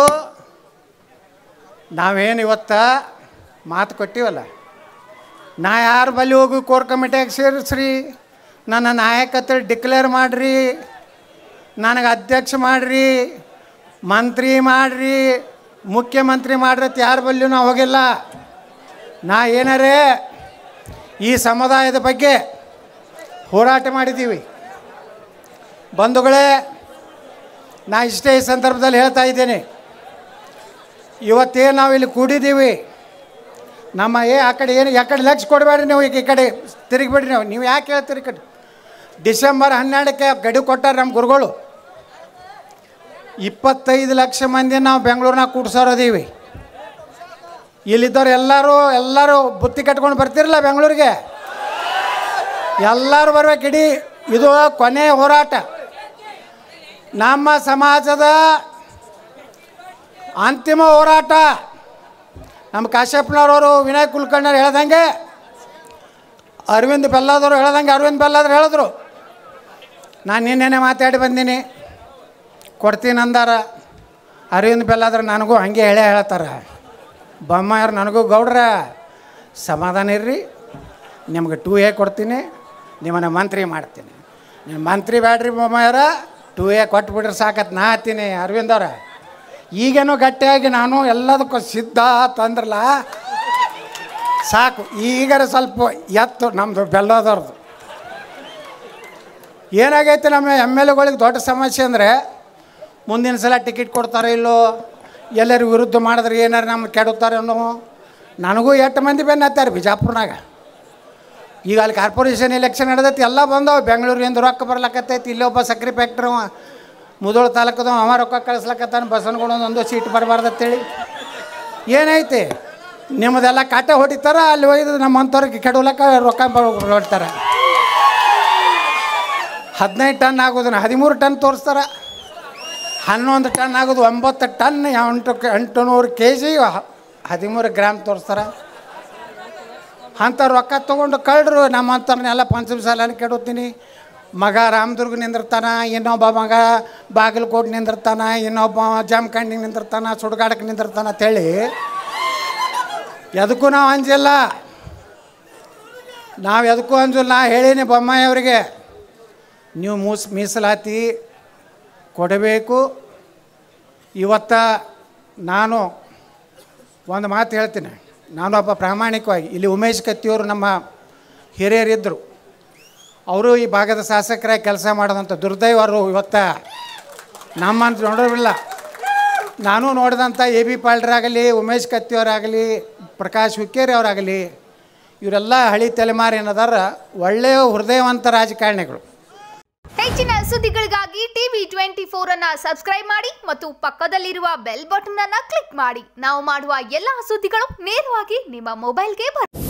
ನಾವೇನು ಇವತ್ತ ಮಾತು ಕೊಟ್ಟಿವಲ್ಲ ನಾ ಯಾರ ಬಳಿ ಹೋಗಿ ಕೋರ್ ಕಮಿಟಿಯಾಗ ಸೇರಿಸ್ರಿ ನನ್ನ ನಾಯಕತ್ವ ಡಿಕ್ಲೇರ್ ಮಾಡಿರಿ ನನಗೆ ಅಧ್ಯಕ್ಷ ಮಾಡಿರಿ ಮಂತ್ರಿ ಮಾಡಿರಿ ಮುಖ್ಯಮಂತ್ರಿ ಮಾಡ್ರತ್ ಯಾರ ಬಲ್ಲಿಯೂ ನಾ ಹೋಗಿಲ್ಲ ನಾ ಏನಾರೇ ಈ ಸಮುದಾಯದ ಬಗ್ಗೆ ಹೋರಾಟ ಮಾಡಿದ್ದೀವಿ ಬಂಧುಗಳೇ ನಾ ಇಷ್ಟೇ ಈ ಸಂದರ್ಭದಲ್ಲಿ ಹೇಳ್ತಾ ಇದ್ದೇನೆ ಇವತ್ತೇನು ನಾವು ಇಲ್ಲಿ ಕೂಡಿದ್ದೀವಿ ನಮ್ಮ ಏ ಆ ಕಡೆ ಏನು ಆ ಕಡೆ ಲಕ್ಷ ಕೊಡಬೇಡ್ರಿ ನೀವು ಈಗ ಈ ಕಡೆ ತಿರುಗಿಬಿಡ್ರಿ ನೀವು ನೀವು ಯಾಕೆ ಹೇಳ್ತೀರಿ ಈ ಕಡೆ ಡಿಸೆಂಬರ್ ಹನ್ನೆರಡಕ್ಕೆ ಗಡಿ ಕೊಟ್ಟಾರೆ ನಮ್ಮ ಗುರುಗಳು ಇಪ್ಪತ್ತೈದು ಲಕ್ಷ ಮಂದಿ ನಾವು ಬೆಂಗಳೂರಿನಾಗ ಕೂಡ್ಸೋರದೀವಿ ಇಲ್ಲಿದ್ದವ್ರು ಎಲ್ಲರೂ ಎಲ್ಲರೂ ಬುತ್ತಿ ಕಟ್ಕೊಂಡು ಬರ್ತಿರಲ್ಲ ಬೆಂಗಳೂರಿಗೆ ಎಲ್ಲರೂ ಬರ್ಬೇಕು ಇಡೀ ಇದು ಕೊನೆ ಹೋರಾಟ ನಮ್ಮ ಸಮಾಜದ ಅಂತಿಮ ಹೋರಾಟ ನಮ್ಮ ಕಾಶ್ಯಪ್ನವ್ರವರು ವಿನಯ್ ಕುಲಕರ್ಣರು ಹೇಳ್ದಂಗೆ ಅರವಿಂದ್ ಬೆಲ್ಲದವರು ಹೇಳ್ದಂಗೆ ಅರವಿಂದ್ ಬೆಲ್ಲದ್ರು ಹೇಳಿದ್ರು ನಾನು ನಿನ್ನೆನೆ ಮಾತಾಡಿ ಬಂದೀನಿ ಕೊಡ್ತೀನಿ ಅಂದಾರ ಅರವಿಂದ್ ಬೆಲ್ಲಾದ್ರೆ ನನಗೂ ಹಾಗೆ ಹೇಳೇ ಹೇಳ್ತಾರೆ ಬೊಮ್ಮಾಯರು ನನಗೂ ಗೌಡ್ರ ಸಮಾಧಾನ ಇರ್ರಿ ನಿಮ್ಗೆ ಟೂ ಎ ಕೊಡ್ತೀನಿ ನಿಮ್ಮನ್ನ ಮಂತ್ರಿ ಮಾಡ್ತೀನಿ ನೀವು ಮಂತ್ರಿ ಬ್ಯಾಡ್ರಿ ಬೊಮ್ಮಾಯರ ಟೂ ಎ ಕೊಟ್ಬಿಟ್ರೆ ಸಾಕತ್ ನಾ ಹತ್ತೀನಿ ಅರವಿಂದ್ ಅವ್ರ ಈಗೇನೋ ಗಟ್ಟಿಯಾಗಿ ನಾನು ಎಲ್ಲದಕ್ಕೂ ಸಿದ್ಧ ತಂದ್ರಲ್ಲ ಸಾಕು ಈಗಾರ ಸ್ವಲ್ಪ ಎತ್ತು ನಮ್ಮದು ಬೆಲ್ಲದವ್ರದ್ದು ಏನಾಗೈತೆ ನಮ್ಮ ಎಮ್ ಎಲ್ ಎಗಳಿಗೆ ದೊಡ್ಡ ಸಮಸ್ಯೆ ಅಂದರೆ ಮುಂದಿನ ಸಲ ಟಿಕೆಟ್ ಕೊಡ್ತಾರೋ ಇಲ್ಲೋ ಎಲ್ಲರೂ ವಿರುದ್ಧ ಮಾಡಿದ್ರೆ ಏನಾರು ನಮ್ಗೆ ಕೆಡುತ್ತಾರೆ ಅನ್ನೋ ನನಗೂ ಎಷ್ಟು ಮಂದಿ ಬೆನ್ನ ಹತ್ತಾರೆ ಬಿಜಾಪುರ್ನಾಗ ಈಗ ಅಲ್ಲಿ ಕಾರ್ಪೊರೇಷನ್ ಎಲೆಕ್ಷನ್ ನಡೆದೈತಿ ಎಲ್ಲ ಬಂದವು ಬೆಂಗಳೂರಿಂದ ರೊಕ್ಕ ಬರ್ಲಕತ್ತೈತಿ ಇಲ್ಲೇ ಒಬ್ಬ ಸಕ್ರೆ ಫ್ಯಾಕ್ಟ್ರಿ ಅವ ಮುದೋಳ ತಾಲೂಕದ ಅವ ರೊಕ್ಕ ಕಳಿಸ್ಲಕತ್ತಾನ ಬಸವನಗುಡ ಒಂದು ಸೀಟ್ ಬರಬಾರ್ದು ಅಂತೇಳಿ ಏನೈತಿ ನಿಮ್ಮದೆಲ್ಲ ಕಾಟೆ ಹೊಡಿತಾರ ಅಲ್ಲಿ ಒಯ್ದು ನಮ್ಮಂಥವ್ರಿಗೆ ಕೆಡವಲಕ್ಕ ರೊಕ್ಕ ಹೊಡ್ತಾರೆ ಹದಿನೈದು ಟನ್ ಆಗೋದನ್ನ ಹದಿಮೂರು ಟನ್ ತೋರಿಸ್ತಾರೆ ಹನ್ನೊಂದು ಟನ್ ಆಗೋದು ಒಂಬತ್ತು ಟನ್ ಎಂಟು ಎಂಟು ನೂರು ಕೆ ಜಿ ಹದಿಮೂರು ಗ್ರಾಮ್ ತೋರಿಸ್ತಾರೆ ಅಂಥ ರೊಕ್ಕ ತೊಗೊಂಡು ಕಳ್ರು ನಮ್ಮಂಥವ್ರನ್ನೆಲ್ಲ ಪಂಚಮ ಸಾಲ ಕೆಡುತ್ತೀನಿ ಮಗ ರಾಮದುರ್ಗ ನಿಂದಿರ್ತಾನ ಇನ್ನೊಬ್ಬ ಮಗ ಬಾಗಲಕೋಟೆ ನಿಂದಿರ್ತಾನ ಇನ್ನೊಬ್ಬ ಜಾಮಖಂಡಿ ನಿಂದಿರ್ತಾನ ಸುಡ್ಗಾಡಕ್ಕೆ ನಿಂದಿರ್ತಾನ ಅಂತೇಳಿ ಎದಕ್ಕೂ ನಾವು ಅಂಜಿಲ್ಲ ನಾವು ಎದಕ್ಕೂ ಅಂಜಿಲ್ಲ ನಾ ಹೇಳೀನಿ ಬೊಮ್ಮಾಯಿ ಅವರಿಗೆ ನೀವು ಮೂಸ್ ಮೀಸಲಾತಿ ಕೊಡಬೇಕು ಇವತ್ತ ನಾನು ಒಂದು ಮಾತು ಹೇಳ್ತೀನಿ ನಾನು ಒಬ್ಬ ಪ್ರಾಮಾಣಿಕವಾಗಿ ಇಲ್ಲಿ ಉಮೇಶ್ ಕತ್ತಿಯವರು ನಮ್ಮ ಹಿರಿಯರಿದ್ದರು ಅವರು ಈ ಭಾಗದ ಶಾಸಕರಾಗಿ ಕೆಲಸ ಮಾಡೋದಂಥ ದುರ್ದೈವರು ಇವತ್ತ ನಮ್ಮಂತ ನೋಡೋರಿಲ್ಲ ನಾನು ನೋಡಿದಂಥ ಎ ಬಿ ಪಾಲ್ಡ್ರಾಗಲಿ ಉಮೇಶ್ ಕತ್ತಿಯವರಾಗಲಿ ಪ್ರಕಾಶ್ ಹುಕ್ಕೇರಿ ಅವರಾಗಲಿ ಇವರೆಲ್ಲ ಹಳಿ ತಲೆಮಾರಿನದಾರ ಒಳ್ಳೆಯ ಹೃದಯವಂತ ರಾಜಕಾರಣಿಗಳು ಹೆಚ್ಚಿನ ಸುದ್ದಿಗಳಿಗಾಗಿ ಟಿವಿ ಟ್ವೆಂಟಿ ಫೋರ್ ಅನ್ನ ಸಬ್ಸ್ಕ್ರೈಬ್ ಮಾಡಿ ಮತ್ತು ಪಕ್ಕದಲ್ಲಿರುವ ಬೆಲ್ ಬಟನ್ ಅನ್ನ ಕ್ಲಿಕ್ ಮಾಡಿ ನಾವು ಮಾಡುವ ಎಲ್ಲಾ ಸುದ್ದಿಗಳು ನೇರವಾಗಿ ನಿಮ್ಮ ಮೊಬೈಲ್ಗೆ ಬರುತ್ತೆ